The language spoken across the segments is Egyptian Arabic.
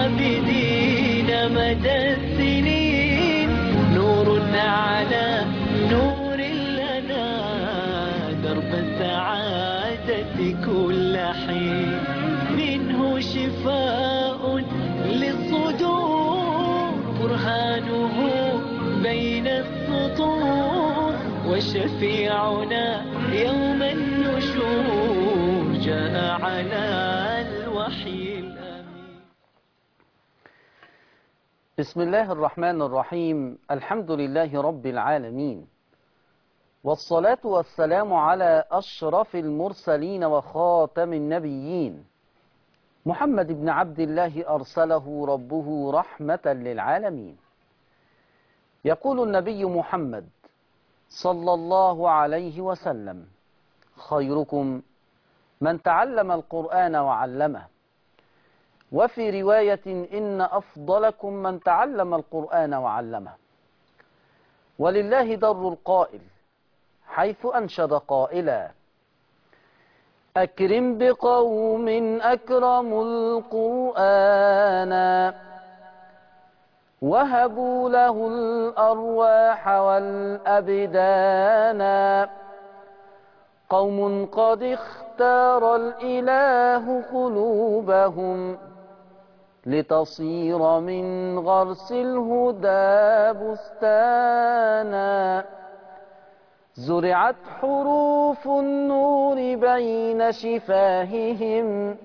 العابدين مدى السنين نور على نور لنا درب السعادة كل حين منه شفاء للصدور برهانه بين السطور وشفيعنا يوم النشور جاء على الوحي الأمين بسم الله الرحمن الرحيم الحمد لله رب العالمين والصلاة والسلام على أشرف المرسلين وخاتم النبيين محمد بن عبد الله أرسله ربه رحمة للعالمين يقول النبي محمد صلى الله عليه وسلم خيركم من تعلم القرآن وعلمه وفي رواية إن أفضلكم من تعلم القرآن وعلمه ولله در القائل حيث أنشد قائلا أكرم بقوم أكرموا القرآن وهبوا له الأرواح والأبدان قوم قد اختار الإله قلوبهم لتصير من غرس الهدى بستانا زرعت حروف النور بين شفاههم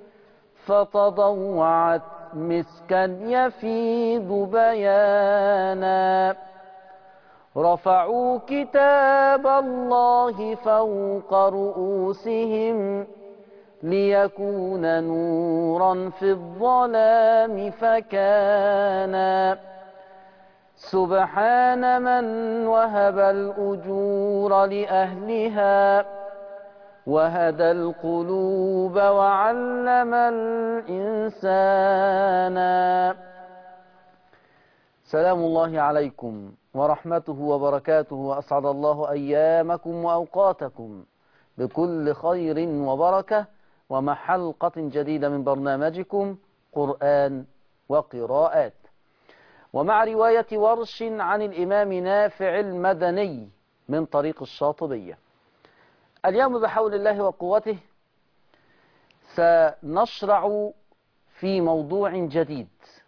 فتضوعت مسكا يفيض بيانا رفعوا كتاب الله فوق رؤوسهم ليكون نورا في الظلام فكانا سبحان من وهب الأجور لأهلها وهدى القلوب وعلم الإنسان سلام الله عليكم ورحمته وبركاته وأسعد الله أيامكم وأوقاتكم بكل خير وبركة ومع حلقة جديدة من برنامجكم قرآن وقراءات ومع رواية ورش عن الإمام نافع المدني من طريق الشاطبية اليوم بحول الله وقوته سنشرع في موضوع جديد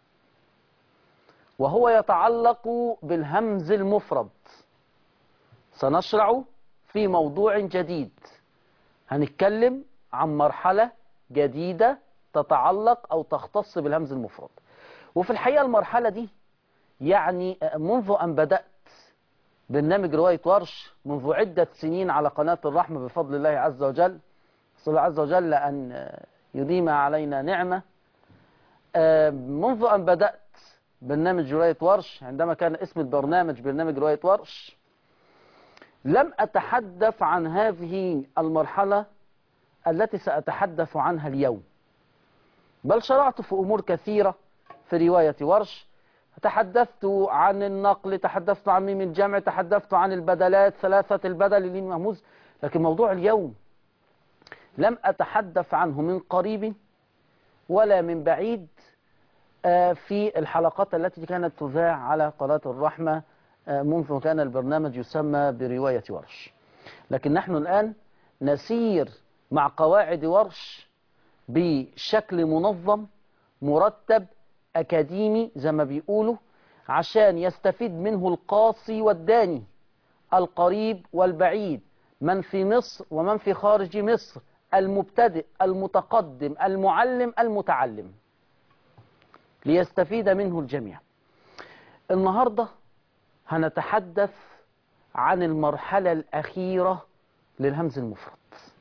وهو يتعلق بالهمز المفرد سنشرع في موضوع جديد هنتكلم عن مرحلة جديدة تتعلق أو تختص بالهمز المفرد وفي الحقيقة المرحلة دي يعني منذ أن بدأت برنامج رواية ورش منذ عدة سنين على قناة الرحمة بفضل الله عز وجل صلى الله عز وجل أن يديم علينا نعمة منذ أن بدأت برنامج رواية ورش عندما كان اسم البرنامج برنامج رواية ورش لم أتحدث عن هذه المرحلة التي سأتحدث عنها اليوم بل شرعت في أمور كثيرة في رواية ورش تحدثت عن النقل تحدثت عن ميم الجمع تحدثت عن البدلات ثلاثة البدل لين مهموز لكن موضوع اليوم لم أتحدث عنه من قريب ولا من بعيد في الحلقات التي كانت تذاع على قناة الرحمة منذ كان البرنامج يسمى برواية ورش لكن نحن الآن نسير مع قواعد ورش بشكل منظم مرتب أكاديمي زي ما بيقولوا عشان يستفيد منه القاصي والداني القريب والبعيد من في مصر ومن في خارج مصر المبتدئ المتقدم المعلم المتعلم ليستفيد منه الجميع النهاردة هنتحدث عن المرحلة الأخيرة للهمز المفرد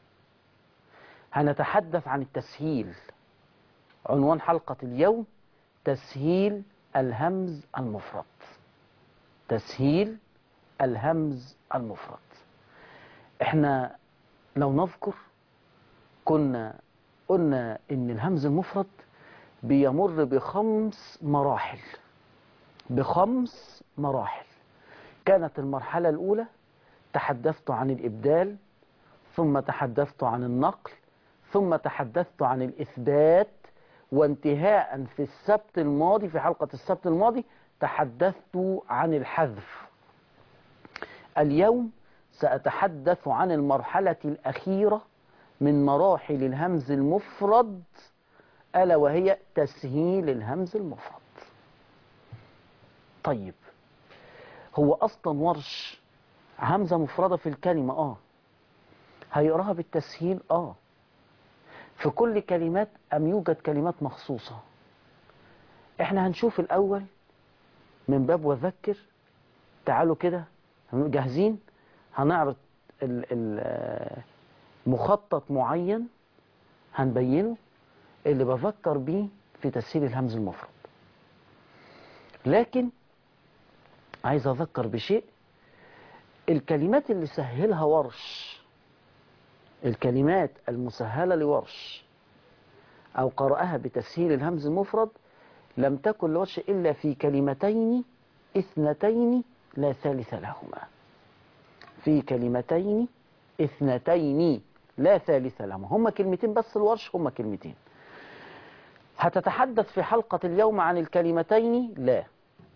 هنتحدث عن التسهيل عنوان حلقة اليوم تسهيل الهمز المفرد تسهيل الهمز المفرد احنا لو نذكر كنا قلنا ان الهمز المفرد بيمر بخمس مراحل بخمس مراحل كانت المرحلة الأولى تحدثت عن الإبدال ثم تحدثت عن النقل ثم تحدثت عن الإثبات وانتهاء في السبت الماضي في حلقة السبت الماضي تحدثت عن الحذف اليوم سأتحدث عن المرحلة الأخيرة من مراحل الهمز المفرد ألا وهي تسهيل الهمز المفرد طيب هو أصلا ورش همزة مفردة في الكلمة آه هيقراها بالتسهيل آه في كل كلمات أم يوجد كلمات مخصوصة احنا هنشوف الأول من باب وذكر تعالوا كده جاهزين هنعرض ال- ال- مخطط معين هنبينه اللي بفكر بيه في تسهيل الهمز المفرد لكن عايز أذكر بشيء الكلمات اللي سهلها ورش الكلمات المسهلة لورش أو قرأها بتسهيل الهمز المفرد لم تكن لورش إلا في كلمتين اثنتين لا ثالث لهما في كلمتين اثنتين لا ثالث لهما هما كلمتين بس الورش هما كلمتين هتتحدث في حلقة اليوم عن الكلمتين لا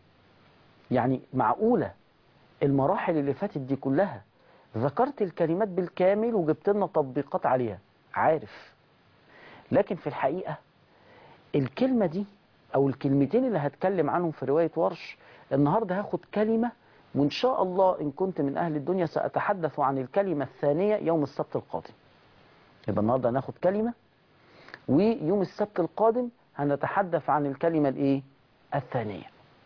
يعني معقولة المراحل اللي فاتت دي كلها ذكرت الكلمات بالكامل وجبت لنا تطبيقات عليها عارف لكن في الحقيقة الكلمة دي أو الكلمتين اللي هتكلم عنهم في رواية ورش النهاردة هاخد كلمة وإن شاء الله إن كنت من أهل الدنيا سأتحدث عن الكلمة الثانية يوم السبت القادم يبقى النهاردة هناخد كلمة ويوم السبت القادم هنتحدث عن الكلمة الإيه؟ الثانية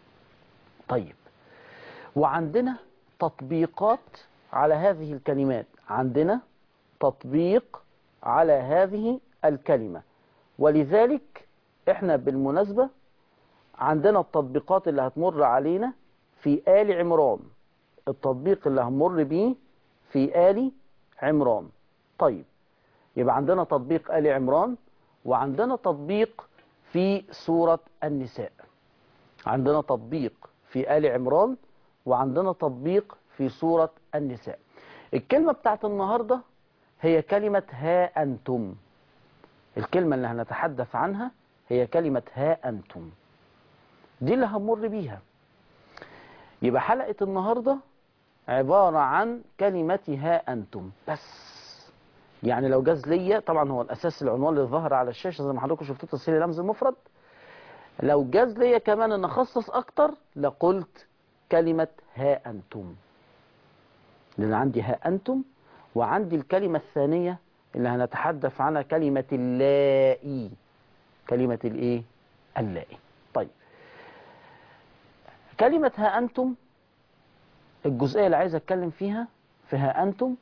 طيب وعندنا تطبيقات على هذه الكلمات عندنا تطبيق على هذه الكلمة ولذلك احنا بالمناسبة عندنا التطبيقات اللي هتمر علينا في آل عمران التطبيق اللي هنمر بيه في آل عمران طيب يبقى عندنا تطبيق آل عمران وعندنا تطبيق في سورة النساء عندنا تطبيق في آل عمران وعندنا تطبيق في سورة النساء الكلمة بتاعت النهاردة هي كلمة ها أنتم الكلمة اللي هنتحدث عنها هي كلمة ها أنتم دي اللي هنمر بيها يبقى حلقة النهاردة عبارة عن كلمة ها أنتم بس يعني لو جاز ليا طبعا هو الأساس العنوان اللي ظهر على الشاشة زي ما حضراتكم شفتوا تسهيل اللمز المفرد لو جاز ليا كمان ان اخصص اكتر لقلت كلمة ها انتم لان عندي ها انتم وعندي الكلمة الثانية اللي هنتحدث عنها كلمة اللائي كلمة الايه اللائي طيب كلمة ها انتم الجزئية اللي عايز اتكلم فيها في ها انتم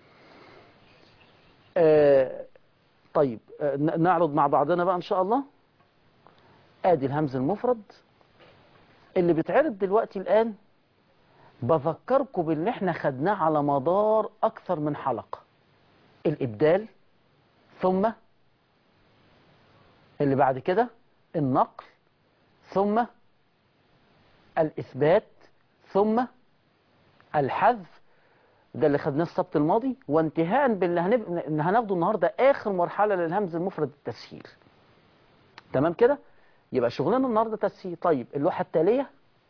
آه طيب آه نعرض مع بعضنا بقى ان شاء الله ادي الهمز المفرد اللي بيتعرض دلوقتي الان بذكركم باللي احنا خدناه على مدار اكثر من حلقة الابدال ثم اللي بعد كده النقل ثم الاثبات ثم الحذف ده اللي خدناه السبت الماضي وانتهاء باللي هنب... هناخده النهارده اخر مرحله للهمز المفرد التسهيل تمام كده يبقى شغلنا النهارده تسهيل طيب اللوحه التاليه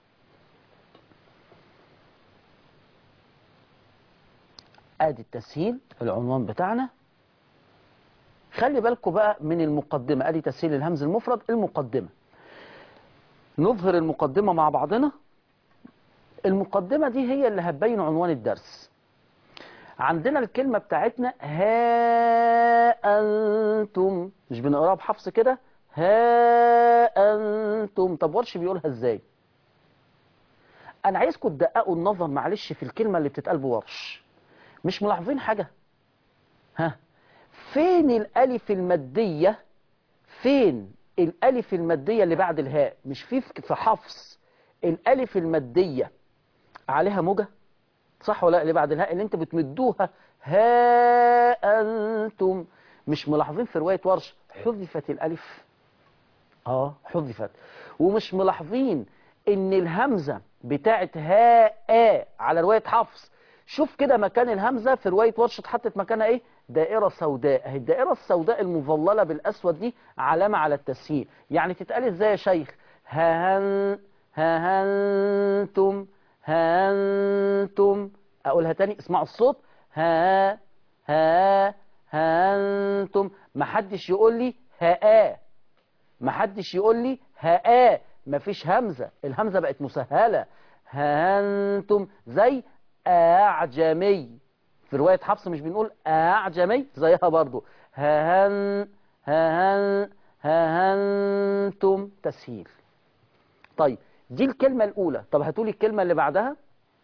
ادي التسهيل العنوان بتاعنا خلي بالكم بقى من المقدمه ادي تسهيل الهمز المفرد المقدمه نظهر المقدمه مع بعضنا المقدمه دي هي اللي هتبين عنوان الدرس عندنا الكلمه بتاعتنا ها انتم مش بنقراها بحفص كده ها أنتم طب ورش بيقولها ازاي أنا عايزكم تدققوا النظر معلش في الكلمة اللي بتتقال بورش مش ملاحظين حاجة ها فين الألف المادية فين الألف المادية اللي بعد الهاء مش في في حفص الألف المادية عليها موجة صح ولا لا اللي بعد الهاء اللي انت بتمدوها ها أنتم مش ملاحظين في رواية ورش حذفت الألف اه حذفت ومش ملاحظين ان الهمزة بتاعت ها آ على رواية حفص شوف كده مكان الهمزة في رواية ورش اتحطت مكانها ايه دائرة سوداء اهي الدائرة السوداء المظللة بالأسود دي علامة على التسهيل يعني تتقال ازاي يا شيخ ههن ههنتم هانتم أقولها تاني اسمعوا الصوت ها ها هانتم محدش يقول لي هاء محدش يقول لي هاء مفيش همزة الهمزة بقت مسهلة هانتم زي أعجمي في رواية حفص مش بنقول أعجمي زيها برضو ههن ههن ههنتم تسهيل طيب دي الكلمة الأولى طب هاتولي الكلمة اللي بعدها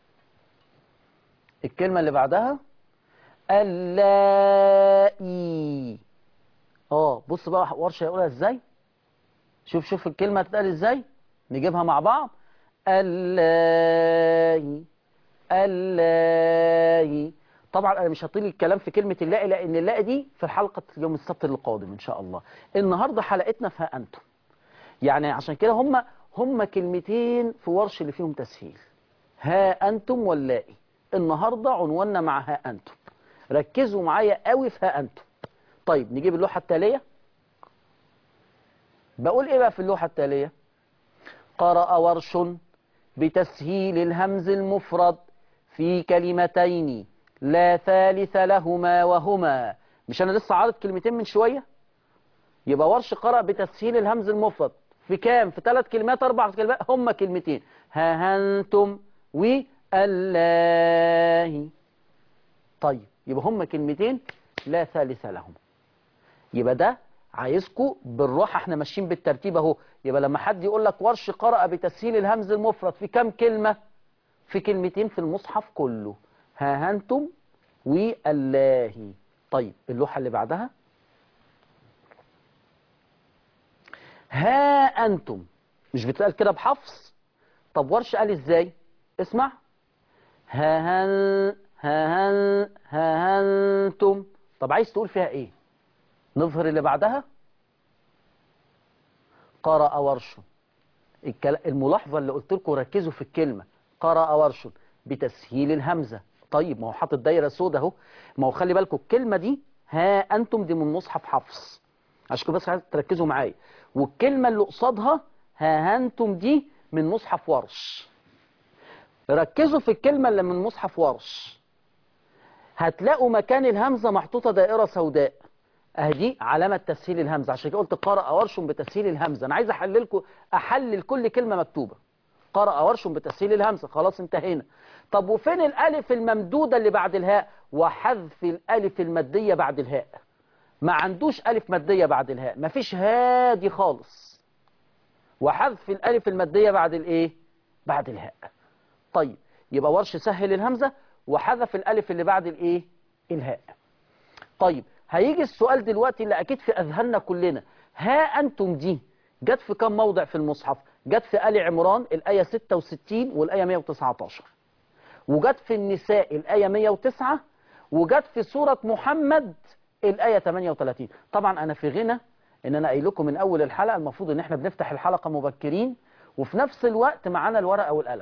الكلمة اللي بعدها اللائي اه بص بقى ورشة يقولها ازاي شوف شوف الكلمة هتتقال ازاي نجيبها مع بعض اللائي اللائي طبعا انا مش هطيل الكلام في كلمة اللاء لان اللاء دي في حلقة يوم السبت القادم ان شاء الله النهاردة حلقتنا في ها انتم يعني عشان كده هم هم كلمتين في ورش اللي فيهم تسهيل ها انتم واللائي النهاردة عنواننا مع ها انتم ركزوا معايا قوي في ها انتم طيب نجيب اللوحة التالية بقول ايه بقى في اللوحة التالية قرأ ورش بتسهيل الهمز المفرد في كلمتين لا ثالث لهما وهما مش انا لسه عارض كلمتين من شوية يبقى ورش قرأ بتسهيل الهمز المفرد في كام في ثلاث كلمات اربع كلمات هما كلمتين ههنتم والله طيب يبقى هما كلمتين لا ثالث لهم يبقى ده عايزكم بالراحه احنا ماشيين بالترتيب اهو يبقى لما حد يقول لك ورش قرأ بتسهيل الهمز المفرد في كام كلمة في كلمتين في المصحف كله ها هنتم والله طيب اللوحة اللي بعدها ها أنتم مش بتقال كده بحفص طب ورش قال ازاي اسمع ها هن ها هن ها هنتم طب عايز تقول فيها ايه نظهر اللي بعدها قرأ ورش الكلا- الملاحظة اللي قلت لكم ركزوا في الكلمة قرأ ورش بتسهيل الهمزة طيب ما هو حاطط دايرة سودة اهو ما هو خلي بالكم الكلمة دي ها أنتم دي من مصحف حفص عشان كده بس عايز تركزوا معايا والكلمة اللي قصادها ها أنتم دي من مصحف ورش ركزوا في الكلمة اللي من مصحف ورش هتلاقوا مكان الهمزة محطوطة دائرة سوداء اهدي علامة تسهيل الهمزة عشان كده قلت قرأ ورش بتسهيل الهمزة انا عايز احللكم احلل كل كلمة مكتوبة قرأ ورش بتسهيل الهمزة خلاص انتهينا طب وفين الالف الممدودة اللي بعد الهاء وحذف الالف المادية بعد الهاء ما عندوش الف مادية بعد الهاء مفيش هادي خالص وحذف الالف المادية بعد الايه بعد الهاء طيب يبقى ورش سهل الهمزة وحذف الالف اللي بعد الايه الهاء طيب هيجي السؤال دلوقتي اللي اكيد في اذهاننا كلنا ها انتم دي جت في كم موضع في المصحف جت في آل عمران الآية 66 والآية 119 وجت في النساء الآية 109 وجت في سورة محمد الآية 38 طبعا أنا في غنى إن أنا قايل لكم من أول الحلقة المفروض إن إحنا بنفتح الحلقة مبكرين وفي نفس الوقت معانا الورقة والقلم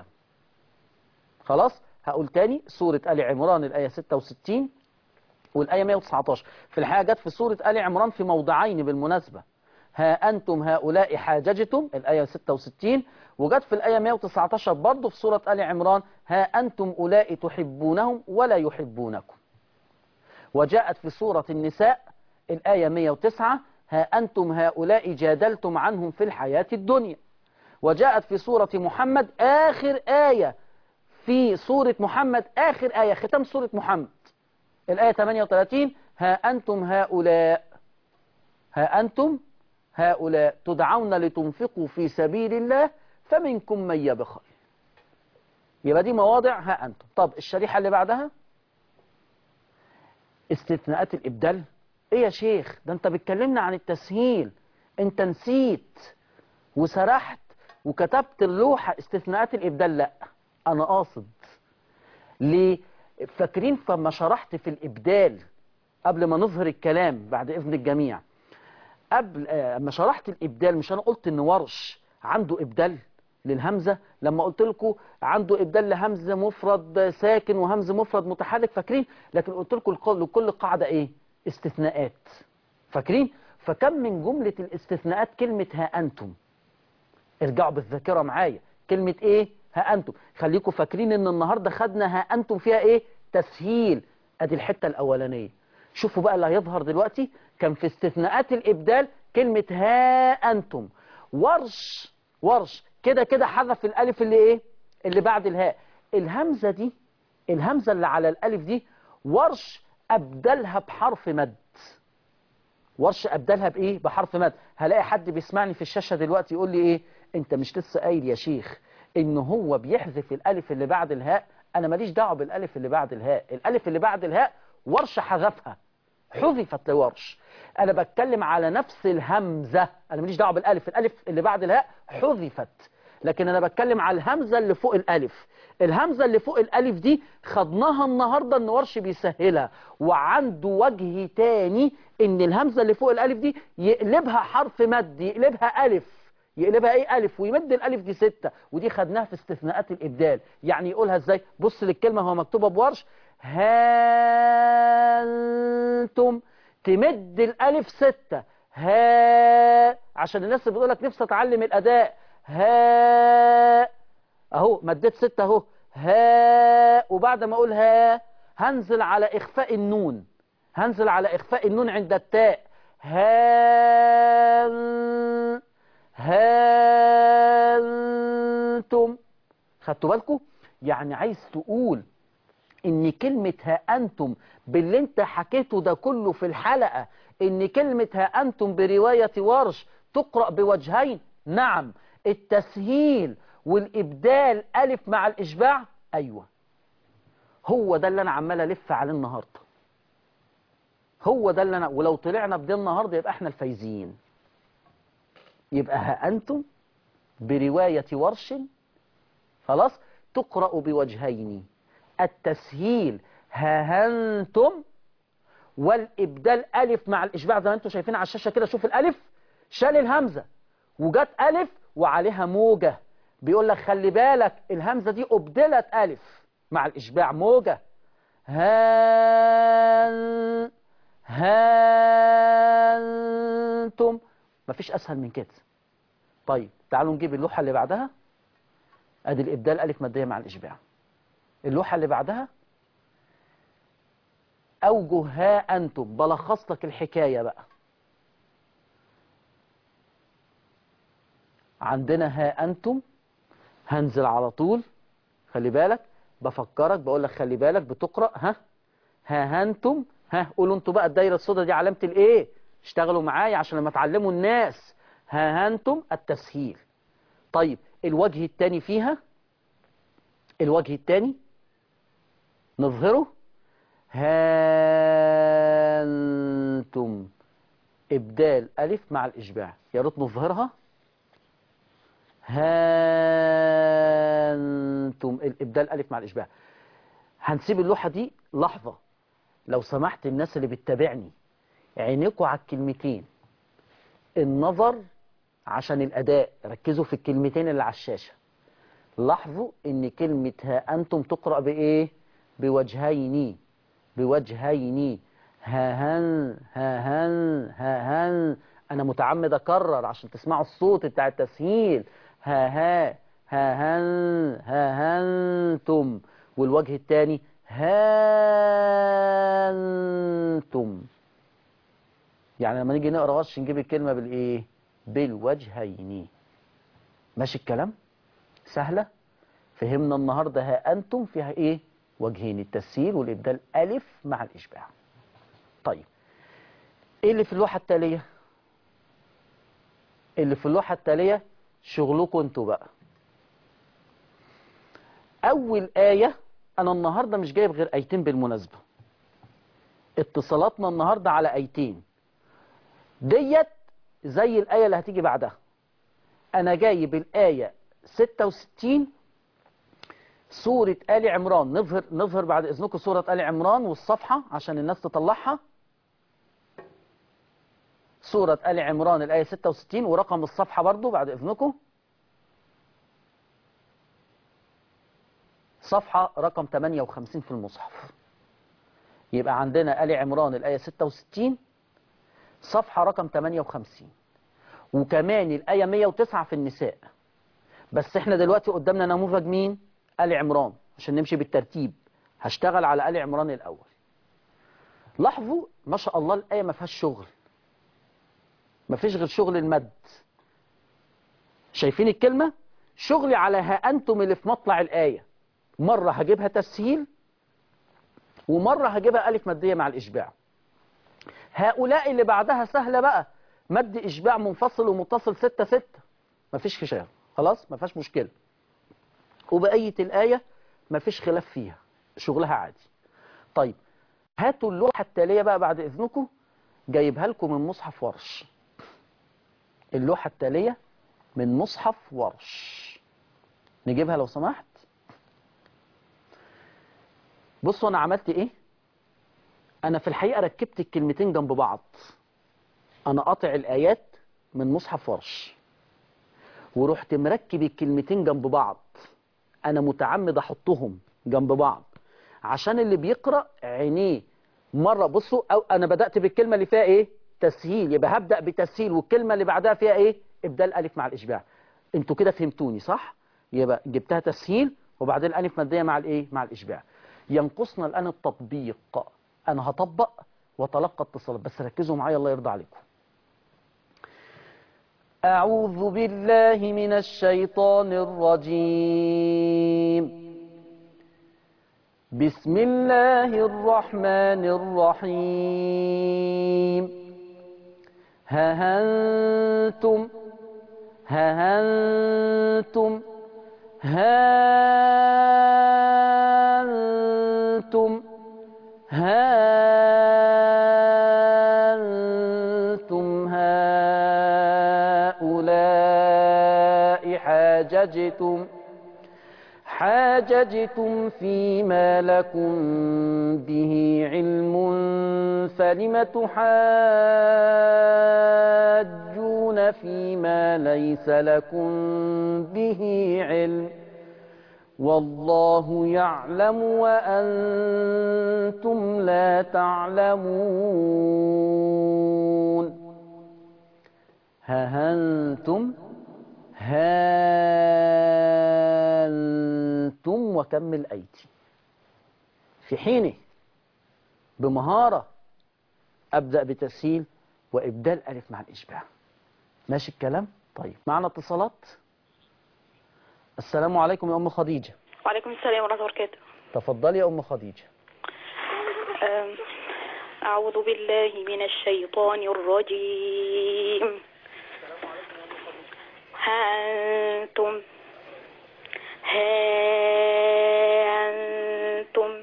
خلاص هقول تاني سورة آل عمران الآية 66 والآية 119 في الحقيقة جت في سورة آل عمران في موضعين بالمناسبة ها أنتم هؤلاء حاججتم الآية 66 وجت في الآية 119 برضه في سورة آل عمران ها أنتم أولئك تحبونهم ولا يحبونكم وجاءت في سورة النساء الآية 109 ها أنتم هؤلاء جادلتم عنهم في الحياة الدنيا وجاءت في سورة محمد آخر آية في سورة محمد آخر آية ختام سورة محمد الآية 38 ها أنتم هؤلاء ها أنتم هؤلاء تدعون لتنفقوا في سبيل الله فمنكم من يبخل يبقى دي مواضع ها أنتم طب الشريحة اللي بعدها استثناءات الإبدال إيه يا شيخ ده أنت بتكلمنا عن التسهيل أنت نسيت وسرحت وكتبت اللوحة استثناءات الإبدال لا أنا قاصد ليه فاكرين فما شرحت في الإبدال قبل ما نظهر الكلام بعد إذن الجميع قبل اما شرحت الإبدال مش أنا قلت إن ورش عنده إبدال للهمزة لما قلت لكم عنده إبدال لهمزة مفرد ساكن وهمزة مفرد متحرك فاكرين لكن قلت لكم لكل قاعدة إيه استثناءات فاكرين فكم من جملة الاستثناءات كلمة ها أنتم ارجعوا بالذاكرة معايا كلمة ايه ها أنتم خليكم فاكرين ان النهاردة خدنا ها أنتم فيها ايه تسهيل ادي الحتة الأولانية شوفوا بقى اللي هيظهر دلوقتي كان في استثناءات الإبدال كلمة ها أنتم ورش ورش كده كده حذف الألف اللي ايه اللي بعد الهاء الهمزة دي الهمزة اللي على الألف دي ورش أبدلها بحرف مد ورش أبدلها بإيه بحرف مد هلاقي حد بيسمعني في الشاشة دلوقتي يقول لي إيه أنت مش لسه قايل يا شيخ إن هو بيحذف الألف اللي بعد الهاء أنا ماليش دعوة بالألف اللي بعد الهاء الألف اللي بعد الهاء ورش حذفها حذفت لورش أنا بتكلم على نفس الهمزة أنا ماليش دعوة بالألف الألف اللي بعد الهاء حذفت لكن أنا بتكلم على الهمزة اللي فوق الألف الهمزة اللي فوق الألف دي خدناها النهاردة ان ورش بيسهلها وعنده وجه تاني ان الهمزة اللي فوق الألف دي يقلبها حرف مد يقلبها ألف يقلبها ايه ألف ويمد الألف دي ستة ودي خدناها في استثناءات الإبدال يعني يقولها ازاي بص للكلمة هو مكتوبة بورش هانتم تمد الألف ستة ها عشان الناس اللي بتقولك نفسي اتعلم الأداء ها اهو مديت ستة اهو ها وبعد ما اقول ها هنزل على اخفاء النون هنزل على اخفاء النون عند التاء ها هانتم خدتوا بالكم يعني عايز تقول ان كلمة ها انتم باللي انت حكيته ده كله في الحلقة ان كلمة ها انتم برواية ورش تقرأ بوجهين نعم التسهيل والإبدال ألف مع الإشباع أيوة هو ده اللي أنا عمال ألف عليه النهاردة هو ده اللي أنا ولو طلعنا بدي النهاردة يبقى احنا الفايزين يبقى ها أنتم برواية ورش خلاص تقرأ بوجهين التسهيل ها أنتم والإبدال ألف مع الإشباع زي ما أنتم شايفين على الشاشة كده شوف الألف شال الهمزة وجت ألف وعليها موجة بيقول لك خلي بالك الهمزة دي أبدلت ألف مع الإشباع موجة هان هانتم مفيش أسهل من كده طيب تعالوا نجيب اللوحة اللي بعدها أدي الإبدال ألف مادية مع الإشباع اللوحة اللي بعدها أوجه ها أنتم بلخص لك الحكاية بقى عندنا ها أنتم هنزل على طول خلي بالك بفكرك بقول لك خلي بالك بتقرأ ها ها هنتم ها قولوا انتوا بقى الدايرة السوداء دي علامة الايه اشتغلوا معايا عشان لما تعلموا الناس ها هنتم التسهيل طيب الوجه الثاني فيها الوجه الثاني نظهره هانتم إبدال ألف مع الإشباع يا ريت نظهرها هانتم الإبدال ألف مع الإشباع هنسيب اللوحة دي لحظة لو سمحت الناس اللي بتتابعني عينيكوا على الكلمتين النظر عشان الأداء ركزوا في الكلمتين اللي على الشاشة لاحظوا ان كلمة ها أنتم تقرأ بإيه بوجهين بوجهين ها هن ها هن ها هن أنا متعمد أكرر عشان تسمعوا الصوت بتاع التسهيل ها ها ها هن ها هنتم والوجه الثاني هانتم يعني لما نيجي نقرا ورش نجيب الكلمة بالإيه بالوجهين ماشي الكلام سهلة فهمنا النهاردة ها أنتم فيها إيه وجهين التسهيل والإبدال ألف مع الإشباع طيب إيه اللي في اللوحة التالية اللي في اللوحة التالية شغلكم انتوا بقى أول آية أنا النهاردة مش جايب غير آيتين بالمناسبة اتصالاتنا النهاردة على آيتين ديت زي الآية اللي هتيجي بعدها أنا جايب الآية 66 سورة آل عمران نظهر نظهر بعد إذنكم سورة آل عمران والصفحة عشان الناس تطلعها سورة آل عمران الآية 66 ورقم الصفحة برضو بعد إذنكم صفحة رقم 58 في المصحف يبقى عندنا آل عمران الآية 66 صفحة رقم 58 وكمان الآية 109 في النساء بس احنا دلوقتي قدامنا نموذج مين آل عمران عشان نمشي بالترتيب هشتغل على آل عمران الأول لاحظوا ما شاء الله الآية ما فيهاش شغل ما فيش غير شغل المد شايفين الكلمة شغلي على ها أنتم اللي في مطلع الآية مرة هجيبها تسهيل ومرة هجيبها ألف مادية مع الإشباع هؤلاء اللي بعدها سهلة بقى مد إشباع منفصل ومتصل ستة ستة مفيش خشاع خلاص مفيش مشكلة وبقية الآية مفيش خلاف فيها شغلها عادي طيب هاتوا اللوحة التالية بقى بعد إذنكم جايبها لكم من مصحف ورش اللوحة التالية من مصحف ورش نجيبها لو سمحت بصوا أنا عملت إيه أنا في الحقيقة ركبت الكلمتين جنب بعض أنا قاطع الآيات من مصحف ورش ورحت مركب الكلمتين جنب بعض أنا متعمد أحطهم جنب بعض عشان اللي بيقرأ عينيه مرة بصوا أو أنا بدأت بالكلمة اللي فيها إيه تسهيل يبقى هبدأ بتسهيل والكلمة اللي بعدها فيها إيه إبدال ألف مع الإشباع أنتوا كده فهمتوني صح يبقى جبتها تسهيل وبعدين ألف مادية مع الإيه مع الإشباع ينقصنا الآن التطبيق أنا هطبق وتلقى اتصالات بس ركزوا معايا الله يرضى عليكم أعوذ بالله من الشيطان الرجيم بسم الله الرحمن الرحيم ها أنتم ها أنتم ها أنتم ها أنتم هؤلاء حاججتم حاججتم فيما لكم به علم فلم تحاجون فيما ليس لكم به علم والله يعلم وأنتم لا تعلمون ها أنتم ها أنتم وكمل أيدي في حينه بمهارة أبدأ بتسهيل وإبدال ألف مع الإشباع ماشي الكلام طيب معنا اتصالات السلام عليكم يا أم خديجة وعليكم السلام ورحمة الله وبركاته تفضلي يا أم خديجة أم، أعوذ بالله من الشيطان الرجيم ها أنتم ها أنتم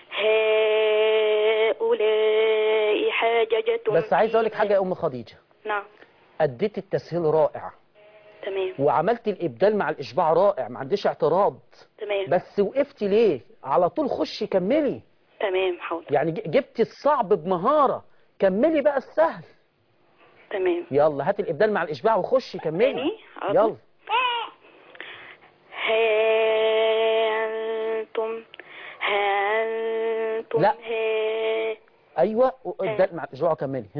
هؤلاء حاججتم بس عايز أقول لك حاجة يا أم خديجة نعم أديت التسهيل رائع تمام وعملت الإبدال مع الإشباع رائع ما عنديش اعتراض تمام بس وقفتي ليه على طول خشي كملي تمام حاضر يعني ج- جبتي الصعب بمهارة كملي بقى السهل تمام يلا هات الإبدال مع الإشباع وخشي كملي تاني؟ حاضر. يلا ها أنتم ها أنتم لا. ها أيوة وإبدال مع الإشباع وكملي ها.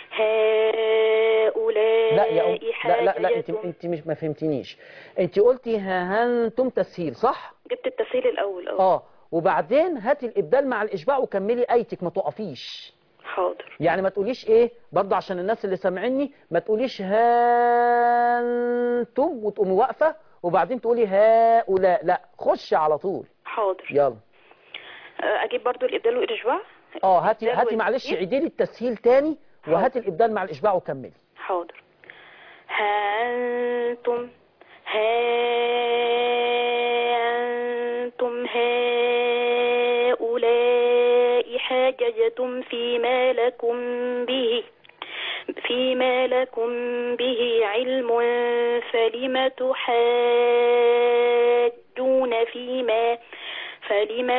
هؤلاء لا يا أم لا لا لا أنت حاججتم. أنت مش ما فهمتنيش أنت قلتي ها أنتم تسهيل صح؟ جبت التسهيل الأول أه اه وبعدين هاتي الإبدال مع الإشباع وكملي آيتك ما تقفيش حاضر يعني ما تقوليش ايه برضه عشان الناس اللي سامعيني ما تقوليش هانتم وتقومي واقفه وبعدين تقولي هؤلاء لا خش على طول حاضر يلا أه، أجيب برضو الإبدال والإشباع اه هاتي الإبدال هاتي معلش والتسهيل؟ عيدي لي التسهيل تاني وهاتي الابدال مع الاشباع وكملي حاضر ها أنتم ها أنتم هؤلاء حاججتم فيما لكم به فيما لكم به علم فلم تحاجون فيما فلم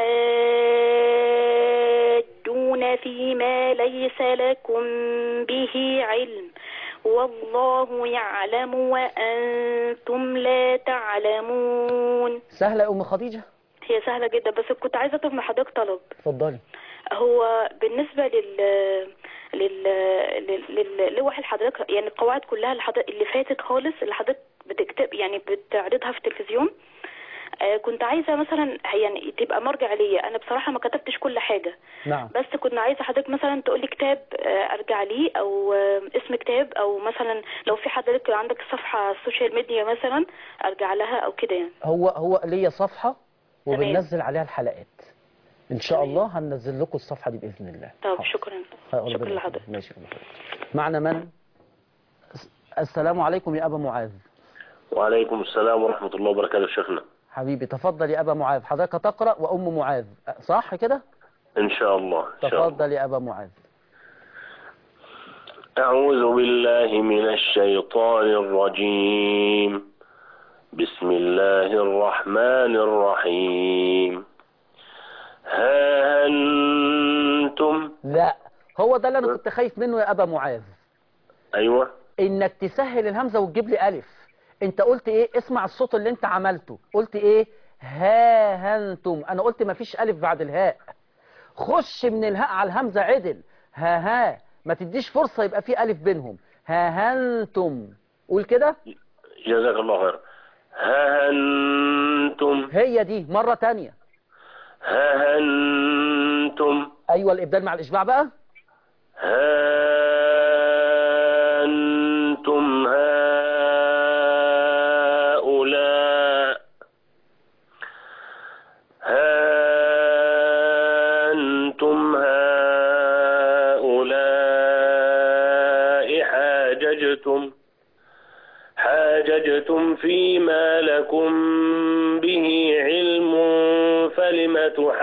تحاجون فيما ليس لكم به علم والله يعلم وأنتم لا تعلمون سهله يا ام خديجه هي سهلة جدا بس كنت عايزة أطلب من حضرتك طلب اتفضلي هو بالنسبة لل لل لل- لل- لوح اللي حضرتك يعني القواعد كلها اللي, حضرتك اللي فاتت خالص اللي حضرتك بتكتب يعني بتعرضها في التلفزيون آه كنت عايزة مثلا يعني تبقى مرجع ليا أنا بصراحة ما كتبتش كل حاجة نعم بس كنت عايزة حضرتك مثلا تقولي كتاب آه، أرجع ليه أو آه، اسم كتاب أو مثلا لو في حضرتك عندك صفحة على السوشيال ميديا مثلا أرجع لها أو كده يعني هو هو ليا صفحة تمام. وبننزل عليها الحلقات ان شاء تمام. الله هننزل لكم الصفحة دي بإذن الله طب حاضر. شكرا ربنا شكرا يخليك. لحضرتك ماشي ربنا يخليك. معنا من السلام عليكم يا أبا معاذ وعليكم السلام ورحمة الله وبركاته شيخنا حبيبي تفضل يا أبا معاذ حضرتك تقرأ وأم معاذ صح كده إن شاء الله إن شاء الله تفضل يا أبا معاذ أعوذ بالله من الشيطان الرجيم بسم الله الرحمن الرحيم ها أنتم لا هو ده اللي أنا كنت خايف منه يا أبا معاذ أيوة إنك تسهل الهمزة وتجيب لي ألف أنت قلت إيه اسمع الصوت اللي أنت عملته قلت إيه ها هنتم أنا قلت مفيش ألف بعد الهاء خش من الهاء على الهمزة عدل ها ها ما تديش فرصة يبقى في ألف بينهم ها هنتم قول كده جزاك الله خير ها أنتم هي دي مرة تانية ها أنتم أيوة الإبدال مع الإشباع بقى ها أنتم هؤلاء ها أنتم هؤلاء حاججتم حاججتم فيما لكم به علم فلم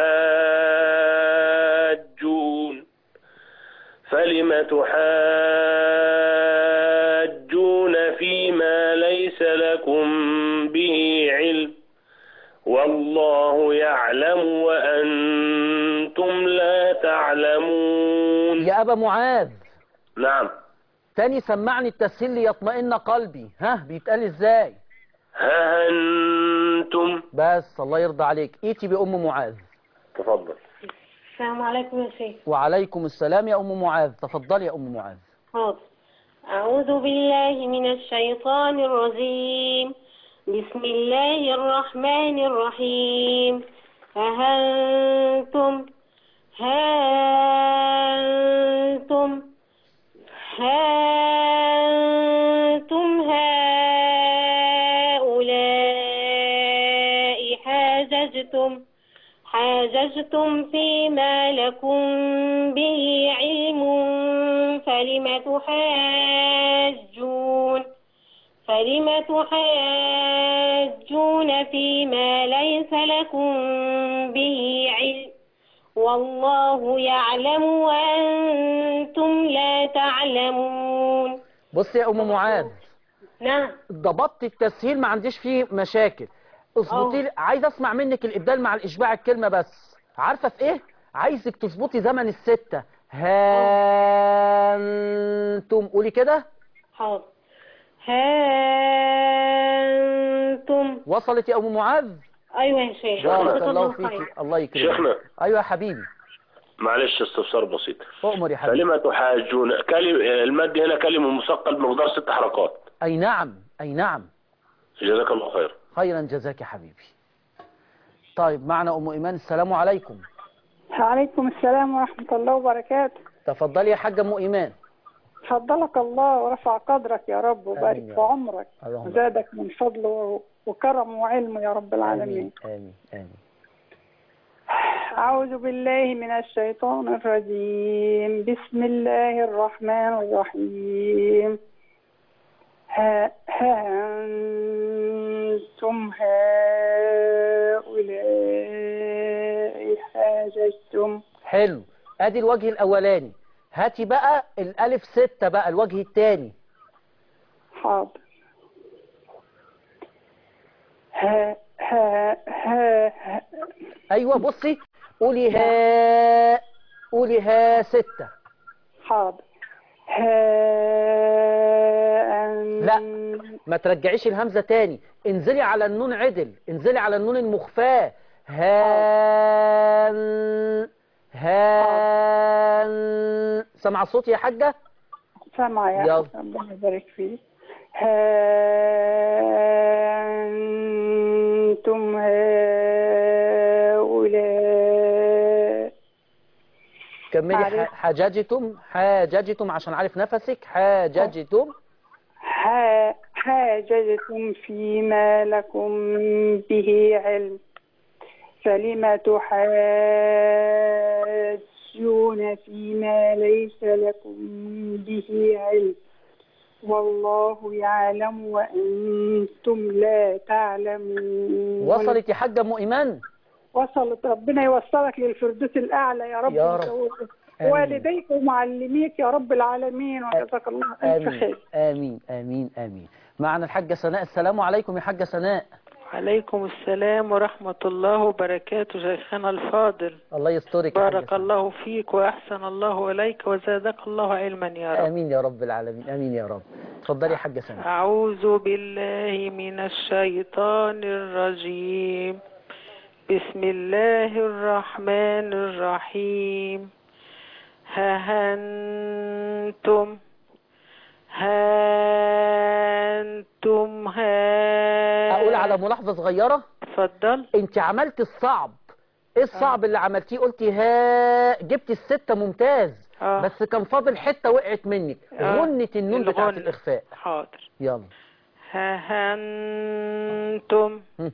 تحاجون فلم تحاجون فيما ليس لكم به علم والله يعلم وأنتم لا تعلمون يا أبا معاذ نعم تاني سمعني التسهيل ليطمئن قلبي ها بيتقال ازاي ها أنتم بس الله يرضى عليك ايتي بأم معاذ تفضل السلام عليكم يا شيخ وعليكم السلام يا أم معاذ تفضلي يا أم معاذ حاضر أعوذ بالله من الشيطان الرجيم بسم الله الرحمن الرحيم أهنتم هانتم هانتم هؤلاء حاججتم حاججتم فيما لكم به علم فلم تحاجون فلم تحاجون فيما ليس لكم به علم والله يعلم وأنتم لا تعلمون بص يا أم معاذ نعم ضبطت التسهيل ما عنديش فيه مشاكل اظبطي لي- عايز اسمع منك الابدال مع الاشباع الكلمه بس عارفه في ايه عايزك تظبطي زمن السته هانتم قولي كده حاضر هانتم وصلت يا ام معاذ أيوة يا شيخ بارك جزاك الله خير. فيك الله يكرمك شيخنا ايوه يا حبيبي معلش استفسار بسيط اؤمر يا حبيبي فلما تحاجون كلمة المد هنا كلمة مثقل بمقدار ست حركات اي نعم اي نعم جزاك الله خير خيرا جزاك يا حبيبي طيب معنا ام ايمان السلام عليكم وعليكم السلام ورحمة الله وبركاته تفضلي يا حاجه ام ايمان فضلك الله ورفع قدرك يا رب آمين وبارك يا في رب. عمرك اللهم وزادك من فضله وكرم وعلم يا رب العالمين امين امين امين أعوذ بالله من الشيطان الرجيم بسم الله الرحمن الرحيم ها ها أنتم هؤلاء حاججتم حلو ادي الوجه الاولاني هاتي بقى الالف ستة بقى الوجه الثاني حاضر ها ها ها, ها ايوه بصي قولي ها قولي ها ستة حاضر ها أن لا. ما ترجعيش الهمزة تاني انزلي على النون عدل انزلي على النون المخفاة هان هان سمع الصوت يا حاجة سامعة يا يلا. أخي، ربنا يبارك فيك ها أنتم هؤلاء كملي عارف. ح- حاججتم حاججتم عشان عارف نفسك حاججتم ح- حاججتم فيما لكم به علم فلم تحاجون فيما ليس لكم به علم والله يعلم وأنتم لا تعلمون وصلت يا حاجة أم إيمان وصلت ربنا يوصلك للفردوس الأعلى يا رب يا رب. ويسوقك. آمين. والديك ومعلميك يا رب العالمين وجزاك الله ألف آمين خير آمين آمين آمين معنا الحاجة سناء السلام عليكم يا حاجة سناء عليكم السلام ورحمة الله وبركاته شيخنا الفاضل الله يسترك يا حاجة بارك سناء. الله فيك وأحسن الله إليك وزادك الله علما يا رب آمين يا رب العالمين آمين يا رب اتفضلي يا حاجة سناء أعوذ بالله من الشيطان الرجيم بسم الله الرحمن الرحيم ها أنتم ها أنتم ها أقول على ملاحظة صغيرة اتفضل أنت عملت الصعب إيه الصعب اللي عملتيه قلتي ها جبت الستة ممتاز آه. بس كان فاضل حتة وقعت منك آه. غنة النون بتاعت الغنة. الإخفاء حاضر يلا ها أنتم هم.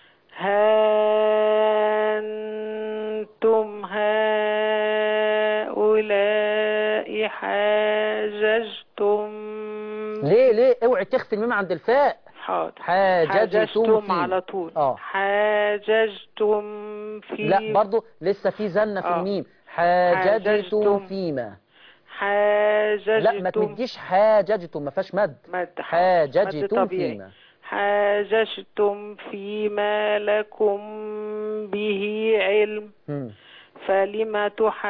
ها أنتم هؤلاء حاججتم ليه ليه اوعي تخفي الميم عند الفاء حاضر حاججتم حاججتم فيه. على طول اه حاججتم في لا برضو لسه في زنة في آه. الميم حاججتم حاججتم. فيما حاججتم لا ما تمديش حاججتم ما فيهاش مد مد حاضر. مد حاججتم طبيعي. فيما حاججتم فيما لكم به علم مم. فلم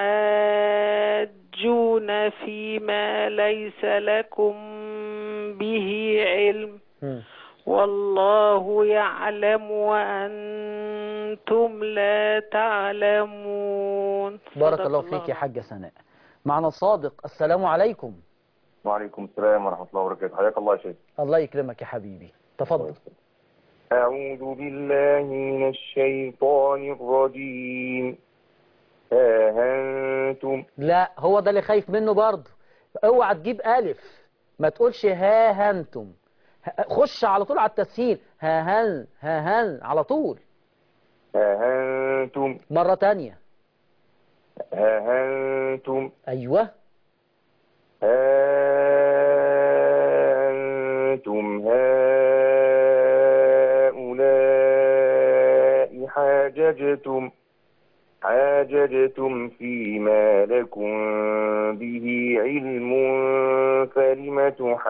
تحاجون فيما ليس لكم به علم مم. والله يعلم وأنتم لا تعلمون بارك صدق الله فيك يا حاجة سناء معنا صادق السلام عليكم وعليكم السلام ورحمة الله وبركاته حياك الله يا شيخ الله يكرمك يا حبيبي تفضل أعوذ بالله من الشيطان الرجيم ها أنتم لا هو ده اللي خايف منه برضه اوعى تجيب ألف ما تقولش ها هنتم ه- خش على طول على التسهيل ها هن ها هن على طول ها أنتم مرة تانية ها أنتم أيوة ها أنتم هؤلاء حاججتم حاججتم فيما لكم به علم فلم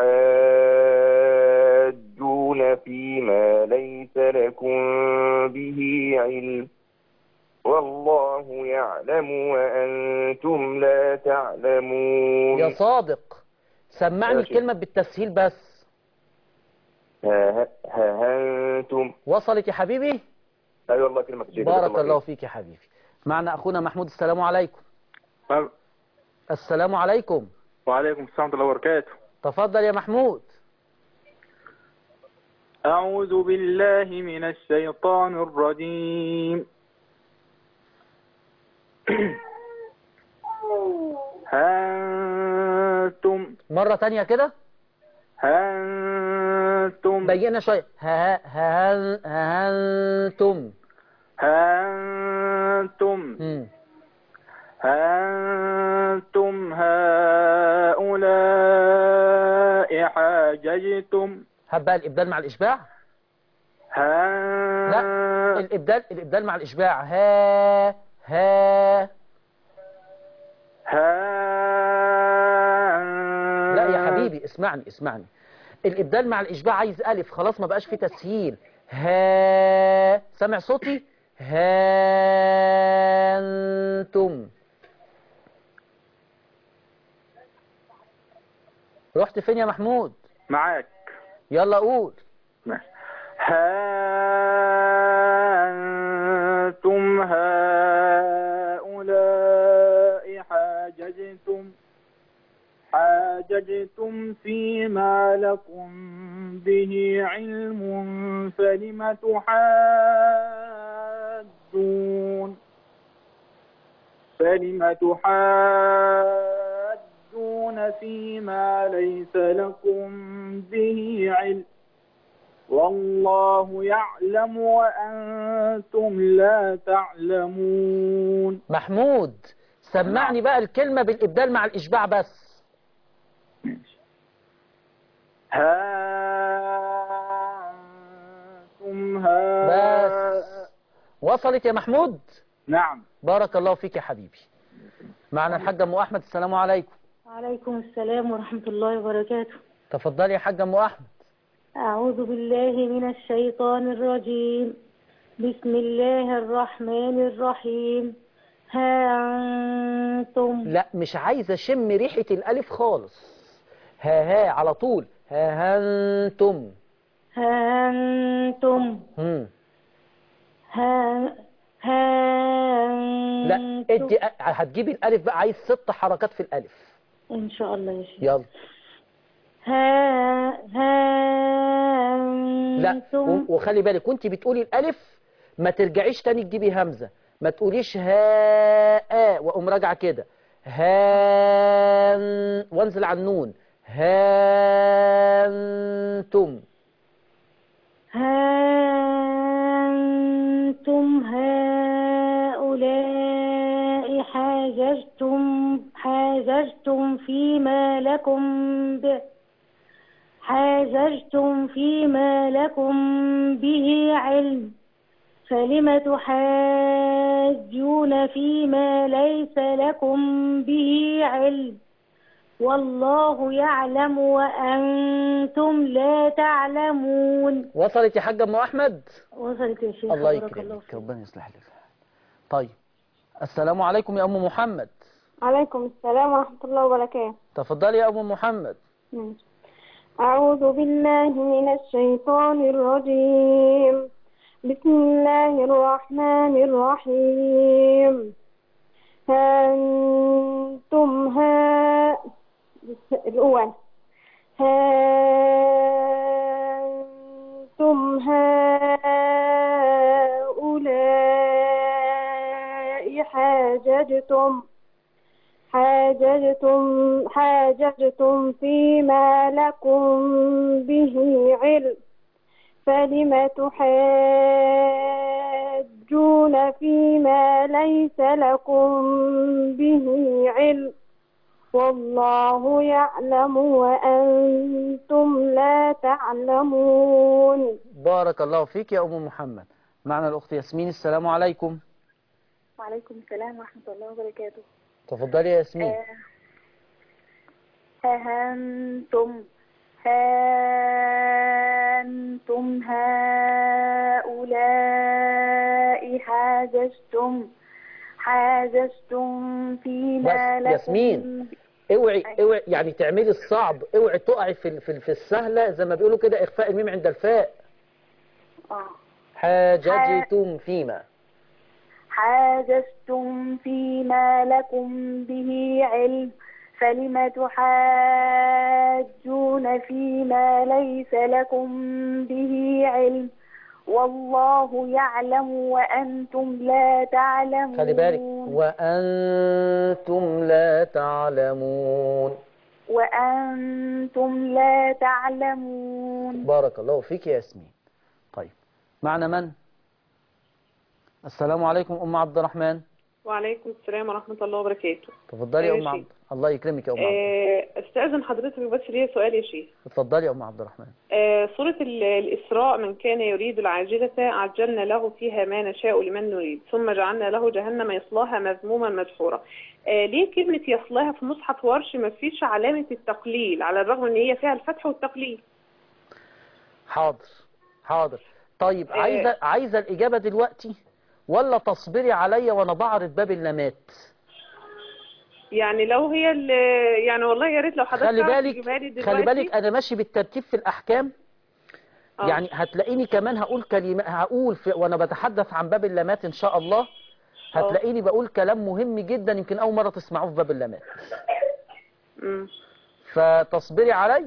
تحاجون فيما ليس لكم به علم والله يعلم وأنتم لا تعلمون يا صادق سمعني يا شيخ. الكلمة بالتسهيل بس ها ها أنتم وصلت يا حبيبي أيوة الله كلمة شيخ بارك الله فيك يا حبيبي معنا أخونا محمود السلام عليكم السلام عليكم وعليكم السلام ورحمة الله وبركاته تفضل يا محمود أعوذ بالله من الشيطان الرجيم هانتم مرة تانية كده هانتم بينا شوية ها ها هانتم هانتم مم. هانتم هؤلاء حاججتم هب بقى الإبدال مع الإشباع ها لا الإبدال الإبدال مع الإشباع ها ها ها لا يا حبيبي اسمعني اسمعني الإبدال مع الإشباع عايز ألف خلاص ما بقاش فيه تسهيل ها سامع صوتي هانتم رحت فين يا محمود معاك يلا قول ها أنتم هؤلاء حاججتم فيما لكم به علم فلم تحاجون فلم تحاجون فيما ليس لكم به علم والله يعلم وأنتم لا تعلمون محمود سمعني بقى الكلمة بالإبدال مع الإشباع بس ها أنتم ها بس وصلت يا محمود نعم بارك الله فيك يا حبيبي معنا الحاج أم أحمد السلام عليكم وعليكم السلام ورحمة الله وبركاته تفضلي يا حاج أم أحمد أعوذ بالله من الشيطان الرجيم بسم الله الرحمن الرحيم ها أنتم لا مش عايز أشم ريحة الألف خالص ها ها على طول ها ها أنتم ها أنتم هم. ها ها لا أنتم ادي هتجيبي الألف بقى عايز ست حركات في الألف إن شاء الله يا شيخ يلا ها ها لا أنتم و- وخلي بالك وانت بتقولي الالف ما ترجعيش تاني تجيبي همزه ما تقوليش ها واقوم راجعه كده ها وانزل على النون هانتم هانتم هؤلاء حاججتم حاججتم فيما لكم به حاججتم فيما لكم به علم فلم تحاجون فيما ليس لكم به علم والله يعلم وأنتم لا تعلمون وصلت يا حاجه ام احمد وصلت يا شيخ الله بارك الله يكرمك فيك ربنا يصلح لك طيب السلام عليكم يا ام محمد عليكم السلام ورحمة الله وبركاته تفضلي يا ام محمد ماشي. أعوذ بالله من الشيطان الرجيم بسم الله الرحمن الرحيم هانتم ها الأول هانتم هؤلاء حاججتم حاججتم حاججتم فيما لكم به علم فلم تحاجون فيما ليس لكم به علم والله يعلم وأنتم لا تعلمون بارك الله فيك يا ام محمد معنا الاخت ياسمين السلام عليكم وعليكم السلام ورحمة الله وبركاته تفضلي يا ياسمين ها أنتم هانتم هؤلاء حاججتم حاججتم فيما بس لكم ياسمين اوعي اوعي يعني تعملي الصعب اوعي تقعي في ال- في ال- في السهله زي ما بيقولوا كده اخفاء الميم عند الفاء آه. حاججتم فيما حاججتم فيما لكم به علم فلم تحاجون فيما ليس لكم به علم والله يعلم وأنتم لا تعلمون خلي بالك وانتم لا تعلمون وأنتم لا تعلمون بارك الله فيك يا ياسمين طيب معنا من السلام عليكم ام عبد الرحمن وعليكم السلام ورحمة الله وبركاته تفضلي يا أيوة ام يا عبد الله يكرمك يا ام عبد آه، استاذن حضرتك بس ليا سؤال يا شيخ اتفضلي يا ام عبد الرحمن آه، سورة ال- الإسراء من كان يريد العاجلة عجلنا له فيها ما نشاء لمن نريد ثم جعلنا له جهنم يصلاها مذموما مدحورا آه، ليه كلمة يصلاها في مصحف ورش ما فيش علامة التقليل على الرغم ان هي فيها الفتح والتقليل حاضر حاضر طيب آه. عايزه عايزه الاجابه دلوقتي ولا تصبري عليا وانا بعرض باب اللامات يعني لو هي ال- يعني والله يا ريت لو حضرتك خلي تعرف بالك تجيبها لي خلي دلوقتي. بالك انا ماشي بالترتيب في الاحكام آه. يعني هتلاقيني كمان هقول كلمة هقول في وانا بتحدث عن باب اللامات ان شاء الله هتلاقيني بقول كلام مهم جدا يمكن اول مرة تسمعوه في باب اللامات مم. فتصبري علي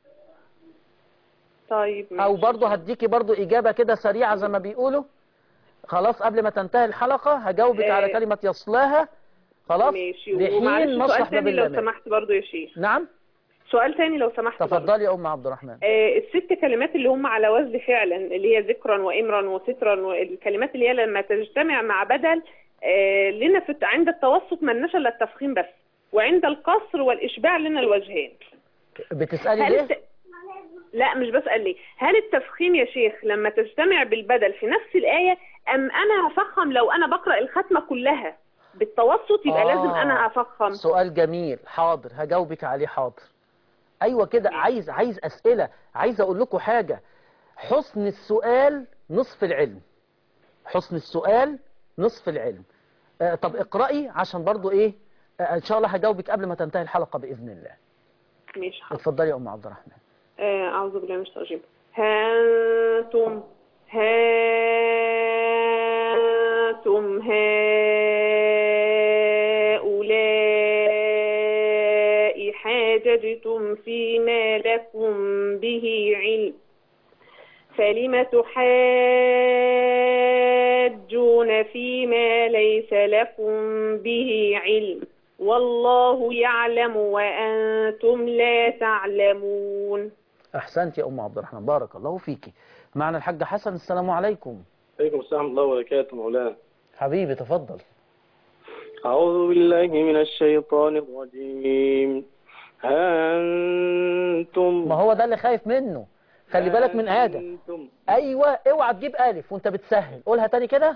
طيب او ماشي. برضه هديكي برضه اجابة كده سريعة زي ما بيقولوا خلاص قبل ما تنتهي الحلقة هجاوبك آه. على كلمة يصلاها خلاص ماشي لحين ومعلش نصلح سؤال باب تاني لو الأمان سمحت برضو يا شيخ نعم سؤال تاني لو سمحت برضو. تفضلي يا ام عبد الرحمن آه، الست كلمات اللي هم على وزن فعلا اللي هي ذكرا وامرا وسترا والكلمات اللي هي لما تجتمع مع بدل آه، لنا في عند التوسط ملناش الا التفخيم بس وعند القصر والاشباع لنا الوجهان بتسألي هل ليه الت... لا مش بسأل ليه هل التفخيم يا شيخ لما تجتمع بالبدل في نفس الآية أم أنا هفخم لو أنا بقرأ الختمة كلها بالتوسط يبقى آه. لازم أنا أفخم سؤال جميل حاضر هجاوبك عليه حاضر ايوه كده عايز عايز اسئله عايز اقول لكم حاجه حسن السؤال نصف العلم حسن السؤال نصف العلم آه طب اقرأي عشان برضو ايه آه ان شاء الله هجاوبك قبل ما تنتهي الحلقه باذن الله ماشي حاضر اتفضلي يا ام عبد الرحمن آه، أعوذ بالله من الشيطان الرجيم هانتم هانتم هؤلاء حاججتم فيما لكم به علم فلم تحاجون فيما ليس لكم به علم والله يعلم وأنتم لا تعلمون احسنت يا ام عبد الرحمن بارك الله فيكي معنا الحاج حسن السلام عليكم عليكم السلام ورحمة الله وبركاته مولانا حبيبي تفضل أعوذ بالله من الشيطان الرجيم أنتم ما هو ده اللي خايف منه خلي بالك من ادم أنتم ايوه اوعى تجيب الف وانت بتسهل قولها تاني كده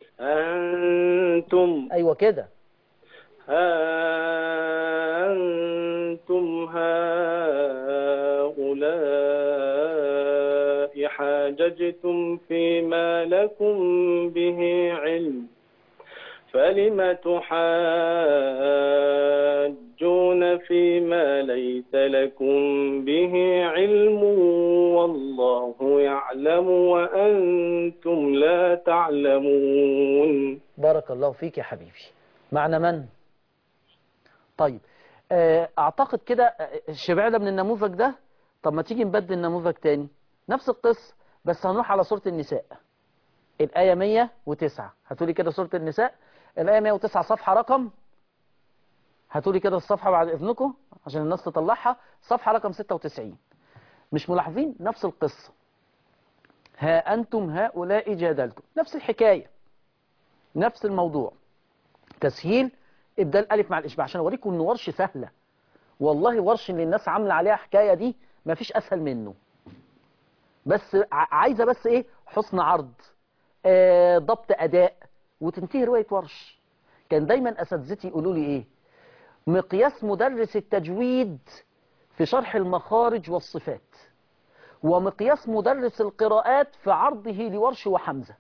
أنتم ايوه كده أنتم هؤلاء حاججتم فيما لكم به علم فلم تحاجون فيما ليس لكم به علم والله يعلم وأنتم لا تعلمون بارك الله فيك يا حبيبي معنا من طيب آه، اعتقد كده آه، شبعنا من النموذج ده طب ما تيجي نبدل نموذج تاني نفس القصة بس هنروح على سورة النساء الآية 109 هاتولي كده سورة النساء الآية 109 صفحة رقم هاتولي كده الصفحة بعد إذنكم عشان الناس تطلعها صفحة رقم 96 مش ملاحظين نفس القصة ها أنتم هؤلاء جادلتم نفس الحكاية نفس الموضوع تسهيل ابدال ألف مع الإشباع عشان أوريكم إن ورش سهلة والله ورش اللي الناس عاملة عليها حكاية دي مفيش أسهل منه بس ع- عايزة بس إيه حسن عرض آه ضبط أداء وتنتهي رواية ورش كان دايما أساتذتي يقولوا لي إيه مقياس مدرس التجويد في شرح المخارج والصفات ومقياس مدرس القراءات في عرضه لورش وحمزة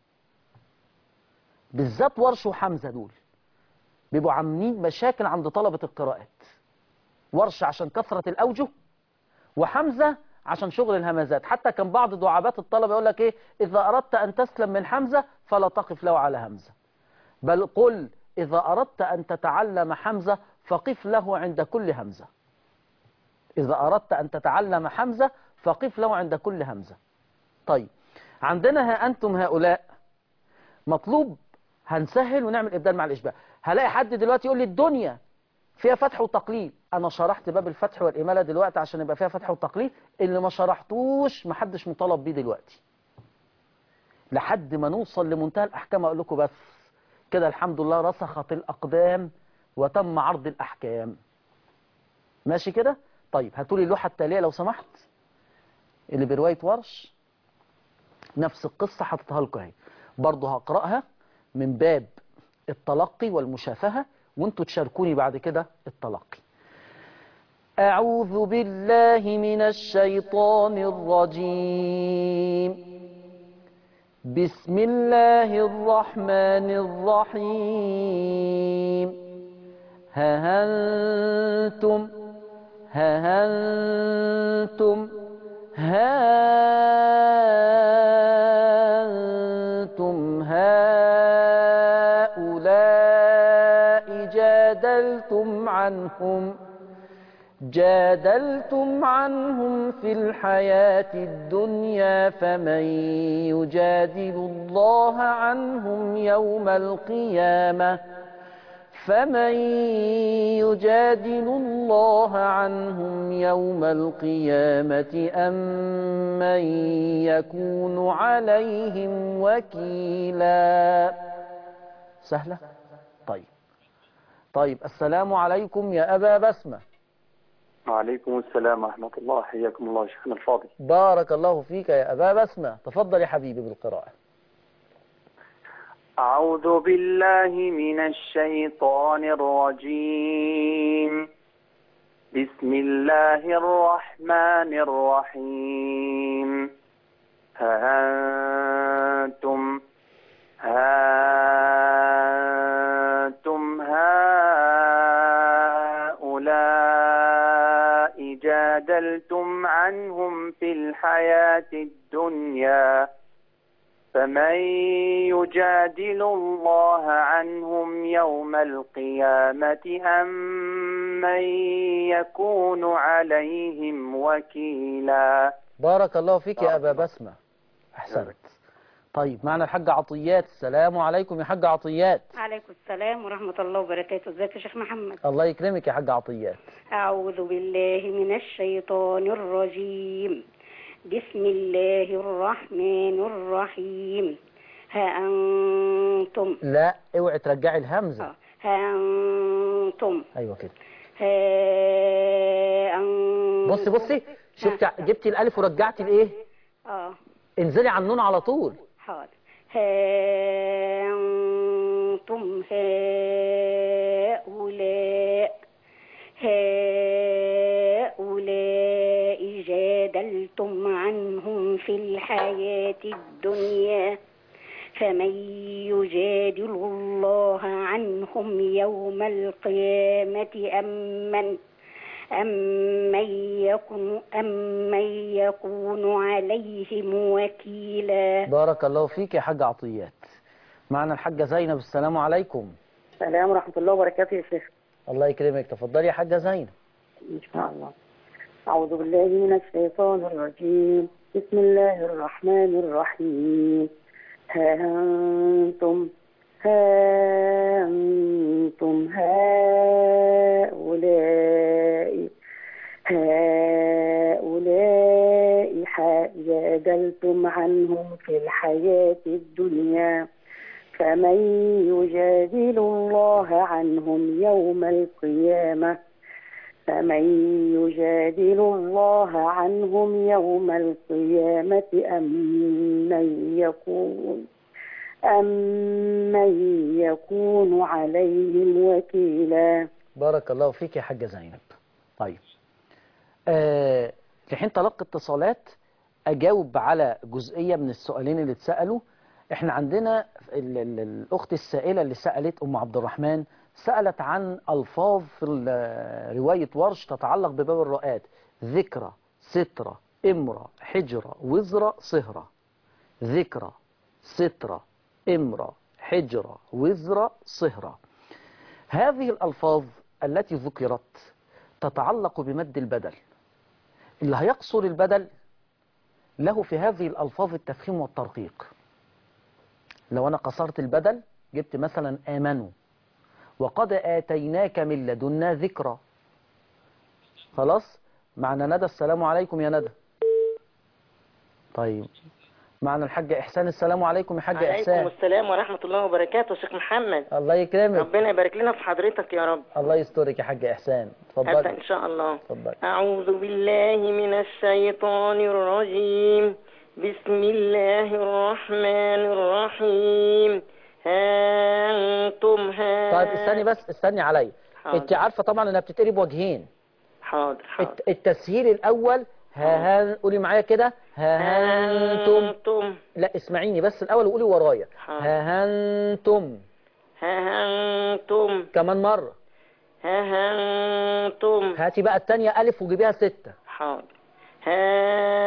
بالذات ورش وحمزة دول بيبقوا عاملين مشاكل عند طلبة القراءات ورش عشان كثرة الأوجه وحمزة عشان شغل الهمزات حتى كان بعض دعابات الطلبة يقول لك إيه إذا أردت أن تسلم من حمزة فلا تقف له على همزة بل قل إذا أردت أن تتعلم حمزة فقف له عند كل همزة إذا أردت أن تتعلم حمزة فقف له عند كل همزة طيب عندنا ها أنتم هؤلاء مطلوب هنسهل ونعمل إبدال مع الإشباع هلاقي حد دلوقتي يقول لي الدنيا فيها فتح وتقليل أنا شرحت باب الفتح والإمالة دلوقتي عشان يبقى فيها فتح وتقليل اللي ما شرحتوش محدش مطالب بيه دلوقتي لحد ما نوصل لمنتهى الأحكام أقول لكم بس كده الحمد لله رسخت الأقدام وتم عرض الأحكام ماشي كده طيب هاتولي اللوحة التالية لو سمحت اللي برواية ورش نفس القصة حطيتها لكم اهي برضه هقرأها من باب التلقي والمشافهة وانتوا تشاركوني بعد كده التلقي أعوذ بالله من الشيطان الرجيم بسم الله الرحمن الرحيم ها أنتم ها أنتم ها أنتم هؤلاء جادلتم عنهم جادلتم عنهم في الحياة الدنيا فمن يجادل الله عنهم يوم القيامة فمن يجادل الله عنهم يوم القيامة أم من يكون عليهم وكيلا سهلة طيب طيب السلام عليكم يا أبا بسمة وعليكم السلام ورحمة الله حياكم الله شيخنا الفاضل بارك الله فيك يا أبا بسمة تفضل يا حبيبي بالقراءة أعوذ بالله من الشيطان الرجيم بسم الله الرحمن الرحيم ها أنتم ها أنتم هؤلاء جادلتم عنهم في الحياة الدنيا فمن يجادل الله عنهم يوم القيامة أم من يكون عليهم وكيلا بارك الله فيك يا أبا بسمة أحسنت طيب معنا الحاج عطيات السلام عليكم يا حاج عطيات عليكم السلام ورحمة الله وبركاته ازيك يا شيخ محمد الله يكرمك يا حاج عطيات أعوذ بالله من الشيطان الرجيم بسم الله الرحمن الرحيم ها أنتم لا اوعي ترجعي الهمزة ها أنتم ايوه كده ها أنتم بصي بصي شفتي جبتي الالف ورجعتي الايه اه انزلي على النون على طول حاضر ها أنتم هؤلاء هؤلاء جادلتم عنهم في الحياة الدنيا فمن يجادل الله عنهم يوم القيامة أم من أمن يكون أمن يكون عليهم وكيلا بارك الله فيك يا حاج عطيات معنا الحاجة زينب السلام عليكم السلام ورحمة الله وبركاته يا شيخ الله يكرمك تفضلي يا حاجة زينب إن شاء الله أعوذ بالله من الشيطان الرجيم بسم الله الرحمن الرحيم ها أنتم ها أنتم هؤلاء هؤلاء جادلتم عنهم في الحياة الدنيا فمن يجادل الله عنهم يوم القيامة فمن يجادل الله عنهم يوم القيامة أم من يكون أم من يكون عليهم وكيلا بارك الله فيك يا حاجة زينب طيب آه لحين تلقي اتصالات أجاوب على جزئية من السؤالين اللي اتسألوا احنا عندنا ال ال الأخت السائلة اللي سألت أم عبد الرحمن سألت عن ألفاظ في رواية ورش تتعلق بباب الرؤات ذكرى سترة امرة حجرة وزرة صهرة ذكرى سترة امرة حجرة وزرة صهرة هذه الألفاظ التي ذكرت تتعلق بمد البدل اللي هيقصر البدل له في هذه الألفاظ التفخيم والترقيق لو أنا قصرت البدل جبت مثلا آمنوا وقد آتيناك من لدنا ذكرى خلاص معنا ندى السلام عليكم يا ندى طيب معنا الحاجة إحسان السلام عليكم يا حاجة عليكم إحسان السلام ورحمة الله وبركاته شيخ محمد الله يكرمك ربنا يبارك لنا في حضرتك يا رب الله يسترك يا حاجة إحسان أبدأ اتفضلي إن شاء الله اتفضلي أعوذ بالله من الشيطان الرجيم بسم الله الرحمن الرحيم ها أنتم ها طيب استني بس استني عليا حاضر. انت عارفة طبعا انها بتتقري بوجهين حاضر حاضر الت- التسهيل الأول ها ها قولي معايا كده ها هانتم أنتم لا اسمعيني بس الأول وقولي ورايا حاضر. ها هانتم ها أنتم كمان مرة ها أنتم هاتي بقى التانية ألف وجيبيها ستة حاضر ها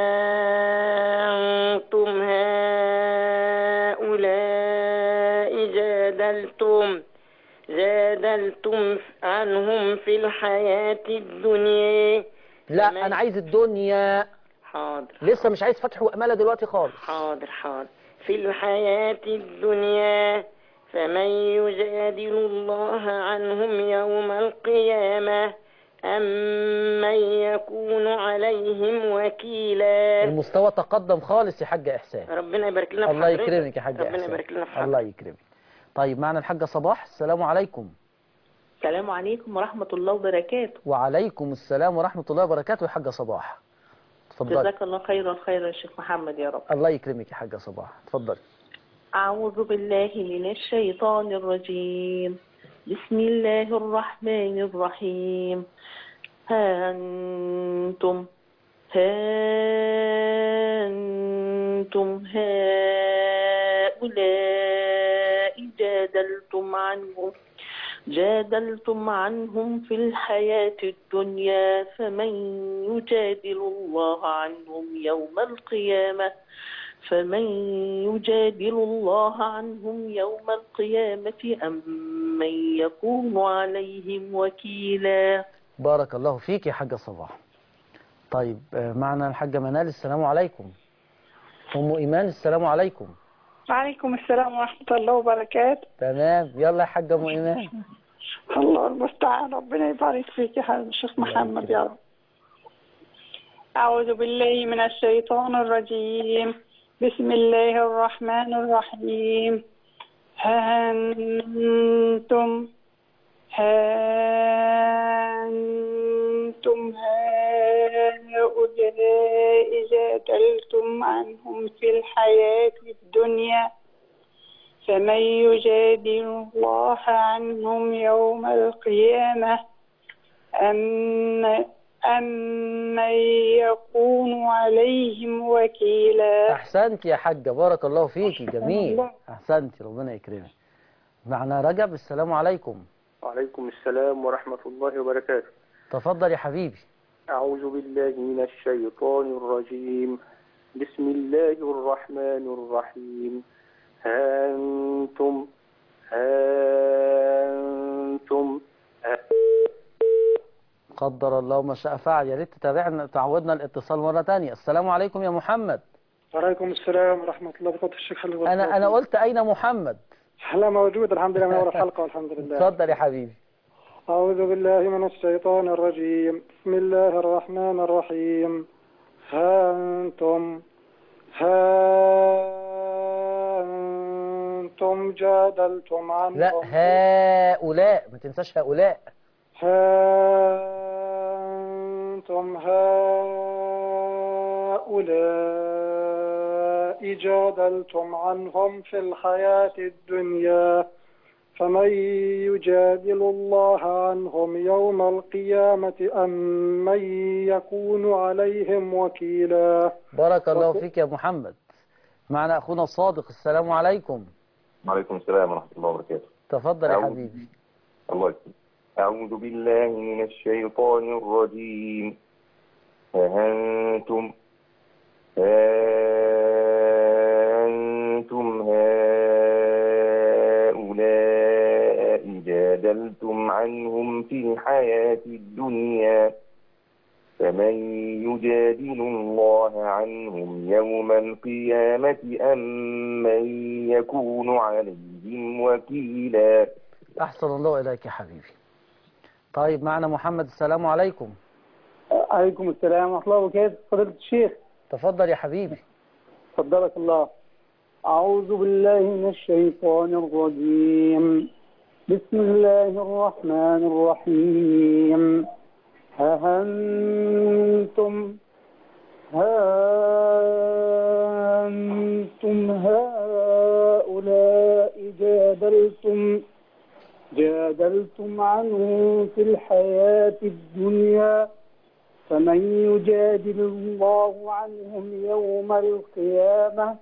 أنتم هؤلاء جادلتم جادلتم عنهم في الحياة الدنيا لا انا عايز الدنيا حاضر لسه مش عايز فتح واماله دلوقتي خالص حاضر حاضر في الحياة الدنيا فمن يجادل الله عنهم يوم القيامة أم من يكون عليهم وكيلا المستوى تقدم خالص يا حاجه احسان ربنا يبارك لنا في الله حضرتك. يكرمك يا حاجه ربنا احسان يبارك لنا في حضرتك. الله يكرمك طيب معنا الحاجه صباح السلام عليكم السلام عليكم ورحمة الله وبركاته وعليكم السلام ورحمه الله وبركاته يا حاجه صباح اتفضلي جزاك الله خيرا خيرا يا شيخ محمد يا رب الله يكرمك يا حاجه صباح اتفضلي أعوذ بالله من الشيطان الرجيم بسم الله الرحمن الرحيم ها أنتم ها أنتم هؤلاء جادلتم عنهم جادلتم عنهم في الحياة الدنيا فمن يجادل الله عنهم يوم القيامة فمن يجادل الله عنهم يوم القيامة أم من يكون عليهم وكيلا بارك الله فيك يا حاجه صباح طيب آه، معنا الحاجه منال السلام عليكم ام ايمان السلام عليكم وعليكم السلام ورحمة الله وبركاته تمام يلا يا حاجه ام ايمان الله المستعان ربنا يبارك فيك يا حبيبي الشيخ محمد يا رب أعوذ بالله من الشيطان الرجيم بسم الله الرحمن الرحيم ها أنتم ها أنتم هؤلاء جادلتم عنهم في الحياة الدنيا فمن يجادل الله عنهم يوم القيامة أم أم من يكون عليهم وكيلا احسنت يا حاجه بارك الله فيكي جميل الله. احسنتي ربنا يكرمك معنا رجب السلام عليكم وعليكم السلام ورحمة الله وبركاته تفضل يا حبيبي أعوذ بالله من الشيطان الرجيم بسم الله الرحمن الرحيم ها أنتم ها أنتم ها قدر الله ما شاء فعل يا ريت تتابعنا تعودنا الاتصال مرة تانية السلام عليكم يا محمد وعليكم السلام ورحمة الله وبركاته الشيخ حلو أنا أنا قلت أين محمد لا موجود الحمد لله من أول الحلقة والحمد لله اتفضل يا حبيبي أعوذ بالله من الشيطان الرجيم بسم الله الرحمن الرحيم ها أنتم ها أنتم جادلتم عنهم لا هؤلاء ما تنساش هؤلاء ها أنتم هؤلاء جادلتم عنهم في الحياة الدنيا فمن يجادل الله عنهم يوم القيامة أم من يكون عليهم وكيلا بارك الله فيك يا محمد معنا أخونا الصادق السلام عليكم وعليكم السلام ورحمة الله وبركاته تفضل يا أعوذ- حبيبي الله يسلمك أعوذ بالله من الشيطان الرجيم ها أنتم ها أنتم هؤلاء جادلتم عنهم في الحياة الدنيا فمن يجادل الله عنهم يوم القيامة أم من يكون عليهم وكيلا أحسن الله إليك يا حبيبي طيب معنا محمد السلام عليكم عليكم السلام ورحمة الله وبركاته فضيلة الشيخ تفضل يا حبيبي فضلك الله أعوذ بالله من الشيطان الرجيم بسم الله الرحمن الرحيم ها أنتم ها أنتم هؤلاء جادلتم جادلتم عنهم في الحياة الدنيا فمن يجادل الله عنهم يوم القيامة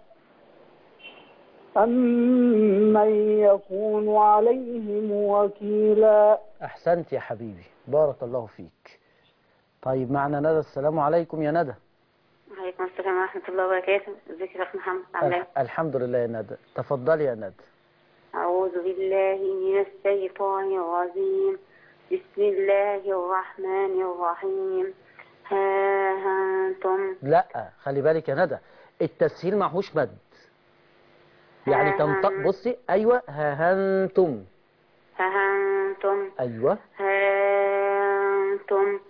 أم من يكون عليهم وكيلا أحسنت يا حبيبي بارك الله فيك طيب معنا ندى السلام عليكم يا ندى وعليكم السلام ورحمة الله وبركاته ازيك يا شيخ محمد عامل ايه؟ الح- الحمد لله يا ندى تفضلي يا ندى أعوذ بالله من الشيطان الرجيم بسم الله الرحمن الرحيم ها أنتم لا خلي بالك يا ندى التسهيل معهوش مد يعني ها تنطق هن- بصي ايوه ها انتم ها أنتم ايوه ها أنتم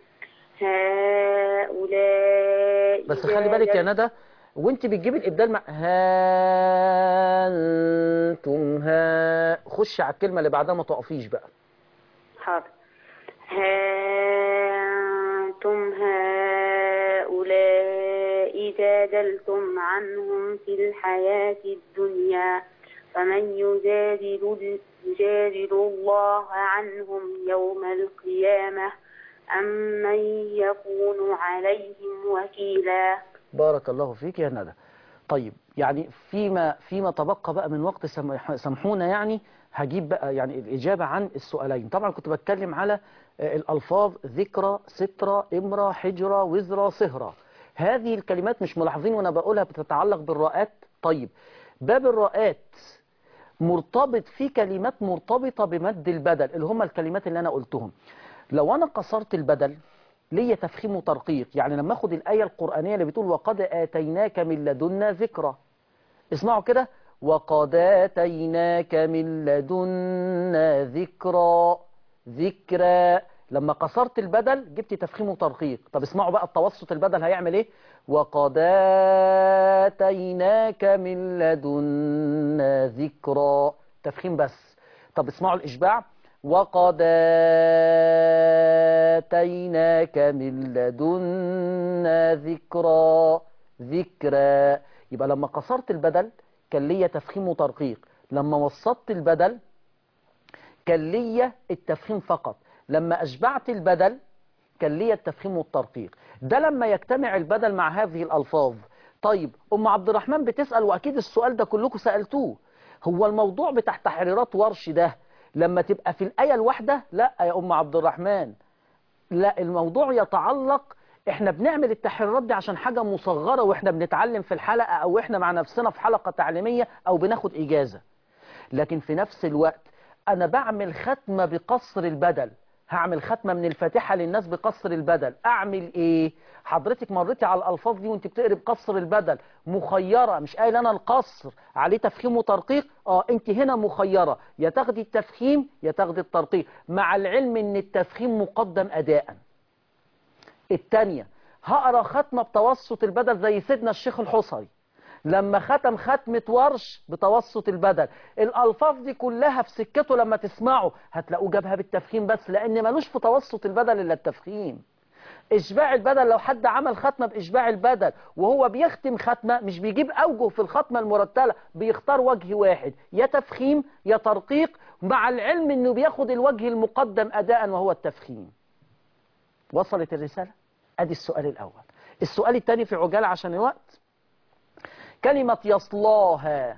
هؤلاء بس خلي بالك يا ندى وانت بتجيبي الابدال مع ها انتم ها خش على الكلمه اللي بعدها ما تقفيش بقى حاضر ها أنتم هؤلاء جادلتم عنهم في الحياة الدنيا فمن يجادل, يجادل الله عنهم يوم القيامة أم من يكون عليهم وكيلا بارك الله فيك يا ندى طيب يعني فيما فيما تبقى بقى من وقت سمح- سامحونا يعني هجيب بقى يعني الإجابة عن السؤالين طبعا كنت بتكلم على آه، الألفاظ ذكرى سترة إمرة حجرة وزرة صهرة هذه الكلمات مش ملاحظين وأنا بقولها بتتعلق بالراءات طيب باب الراءات مرتبط في كلمات مرتبطة بمد البدل اللي هم الكلمات اللي أنا قلتهم لو أنا قصرت البدل ليا تفخيم وترقيق يعني لما اخد الآية القرآنية اللي بتقول وقد آتيناك من لدنا ذكرى اسمعوا كده وقد آتيناك من لدنا ذكرى ذكرى لما قصرت البدل جبت تفخيم وترقيق طب اسمعوا بقى التوسط البدل هيعمل ايه وقد آتيناك من لدنا ذكرى تفخيم بس طب اسمعوا الإشباع وقد آتيناك من لدنا ذكرى ذكرى يبقى لما قصرت البدل كان ليا تفخيم وترقيق لما وسطت البدل كان ليا التفخيم فقط لما أشبعت البدل كان ليا التفخيم والترقيق ده لما يجتمع البدل مع هذه الألفاظ طيب أم عبد الرحمن بتسأل وأكيد السؤال ده كلكم سألتوه هو الموضوع بتاع تحريرات ورش ده لما تبقى في الآية الواحدة لا يا أم عبد الرحمن لا الموضوع يتعلق احنا بنعمل التحريرات دي عشان حاجة مصغرة واحنا بنتعلم في الحلقة او احنا مع نفسنا في حلقة تعليمية او بناخد اجازة لكن في نفس الوقت انا بعمل ختمة بقصر البدل هعمل ختمة من الفاتحة للناس بقصر البدل اعمل ايه حضرتك مريتي على الالفاظ دي وانت بتقري بقصر البدل مخيرة مش قايل انا القصر عليه تفخيم وترقيق اه انت هنا مخيرة يا تاخدي التفخيم يا تاخدي الترقيق مع العلم ان التفخيم مقدم اداء التانية هقرا ختمة بتوسط البدل زي سيدنا الشيخ الحصري لما ختم ختمة ورش بتوسط البدل الألفاظ دي كلها في سكته لما تسمعه هتلاقوه جابها بالتفخيم بس لأن ملوش في توسط البدل إلا التفخيم إشباع البدل لو حد عمل ختمة بإشباع البدل وهو بيختم ختمة مش بيجيب أوجه في الختمة المرتلة بيختار وجه واحد يا تفخيم يا ترقيق مع العلم إنه بياخد الوجه المقدم أداء وهو التفخيم وصلت الرسالة ادي السؤال الاول السؤال الثاني في عجالة عشان الوقت كلمة يصلاها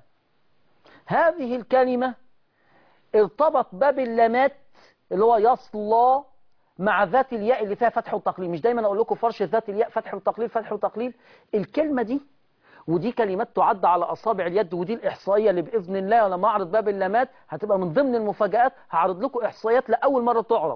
هذه الكلمة ارتبط باب اللامات اللي هو يصلى مع ذات الياء اللي فيها فتح وتقليل مش دايما اقول لكم فرش ذات الياء فتح وتقليل فتح وتقليل الكلمة دي ودي كلمات تعد على أصابع اليد ودي الإحصائية اللي بإذن الله لما أعرض باب اللامات هتبقى من ضمن المفاجآت هعرض لكم إحصائيات لأول مرة تعرض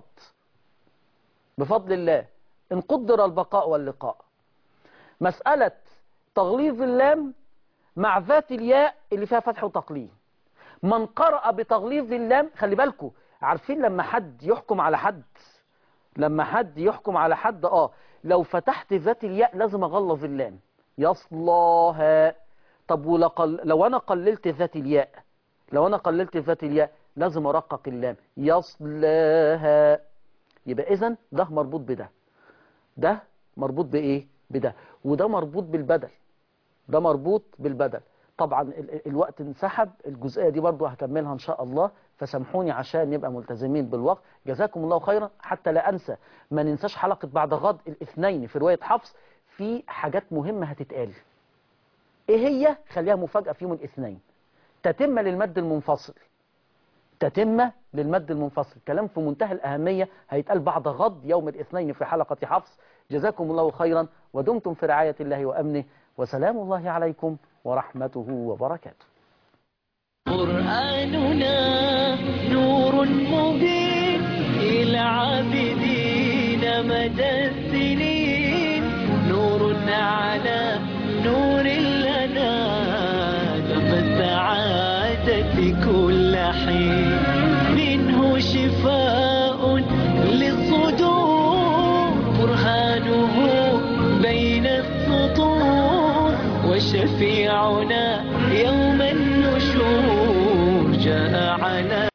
بفضل الله إن قدر البقاء واللقاء مسألة تغليظ اللام مع ذات الياء اللي فيها فتح وتقليل من قرأ بتغليظ اللام خلي بالكم عارفين لما حد يحكم على حد لما حد يحكم على حد اه لو فتحت ذات الياء لازم اغلظ اللام يصلاها طب ولقل لو انا قللت ذات الياء لو انا قللت ذات الياء لازم ارقق اللام يصلاها يبقى اذا ده مربوط بده ده مربوط بايه بده وده مربوط بالبدل ده مربوط بالبدل طبعا ال- الوقت انسحب الجزئية دي برضو هكملها ان شاء الله فسامحوني عشان نبقى ملتزمين بالوقت جزاكم الله خيرا حتى لا انسى ما ننساش حلقة بعد غد الاثنين في رواية حفص في حاجات مهمة هتتقال ايه هي خليها مفاجأة في يوم الاثنين تتم للمد المنفصل تتمة للمد المنفصل كلام في منتهى الأهمية هيتقال بعد غد يوم الاثنين في حلقة حفص جزاكم الله خيرا ودمتم في رعاية الله وأمنه وسلام الله عليكم ورحمته وبركاته قرآننا نور مبين إلى عابدين مدى السنين نور على نور لنا دم السعادة كل حين منه شفاء للصدور برهانه بين السطور وشفيعنا يوم النشور جاء على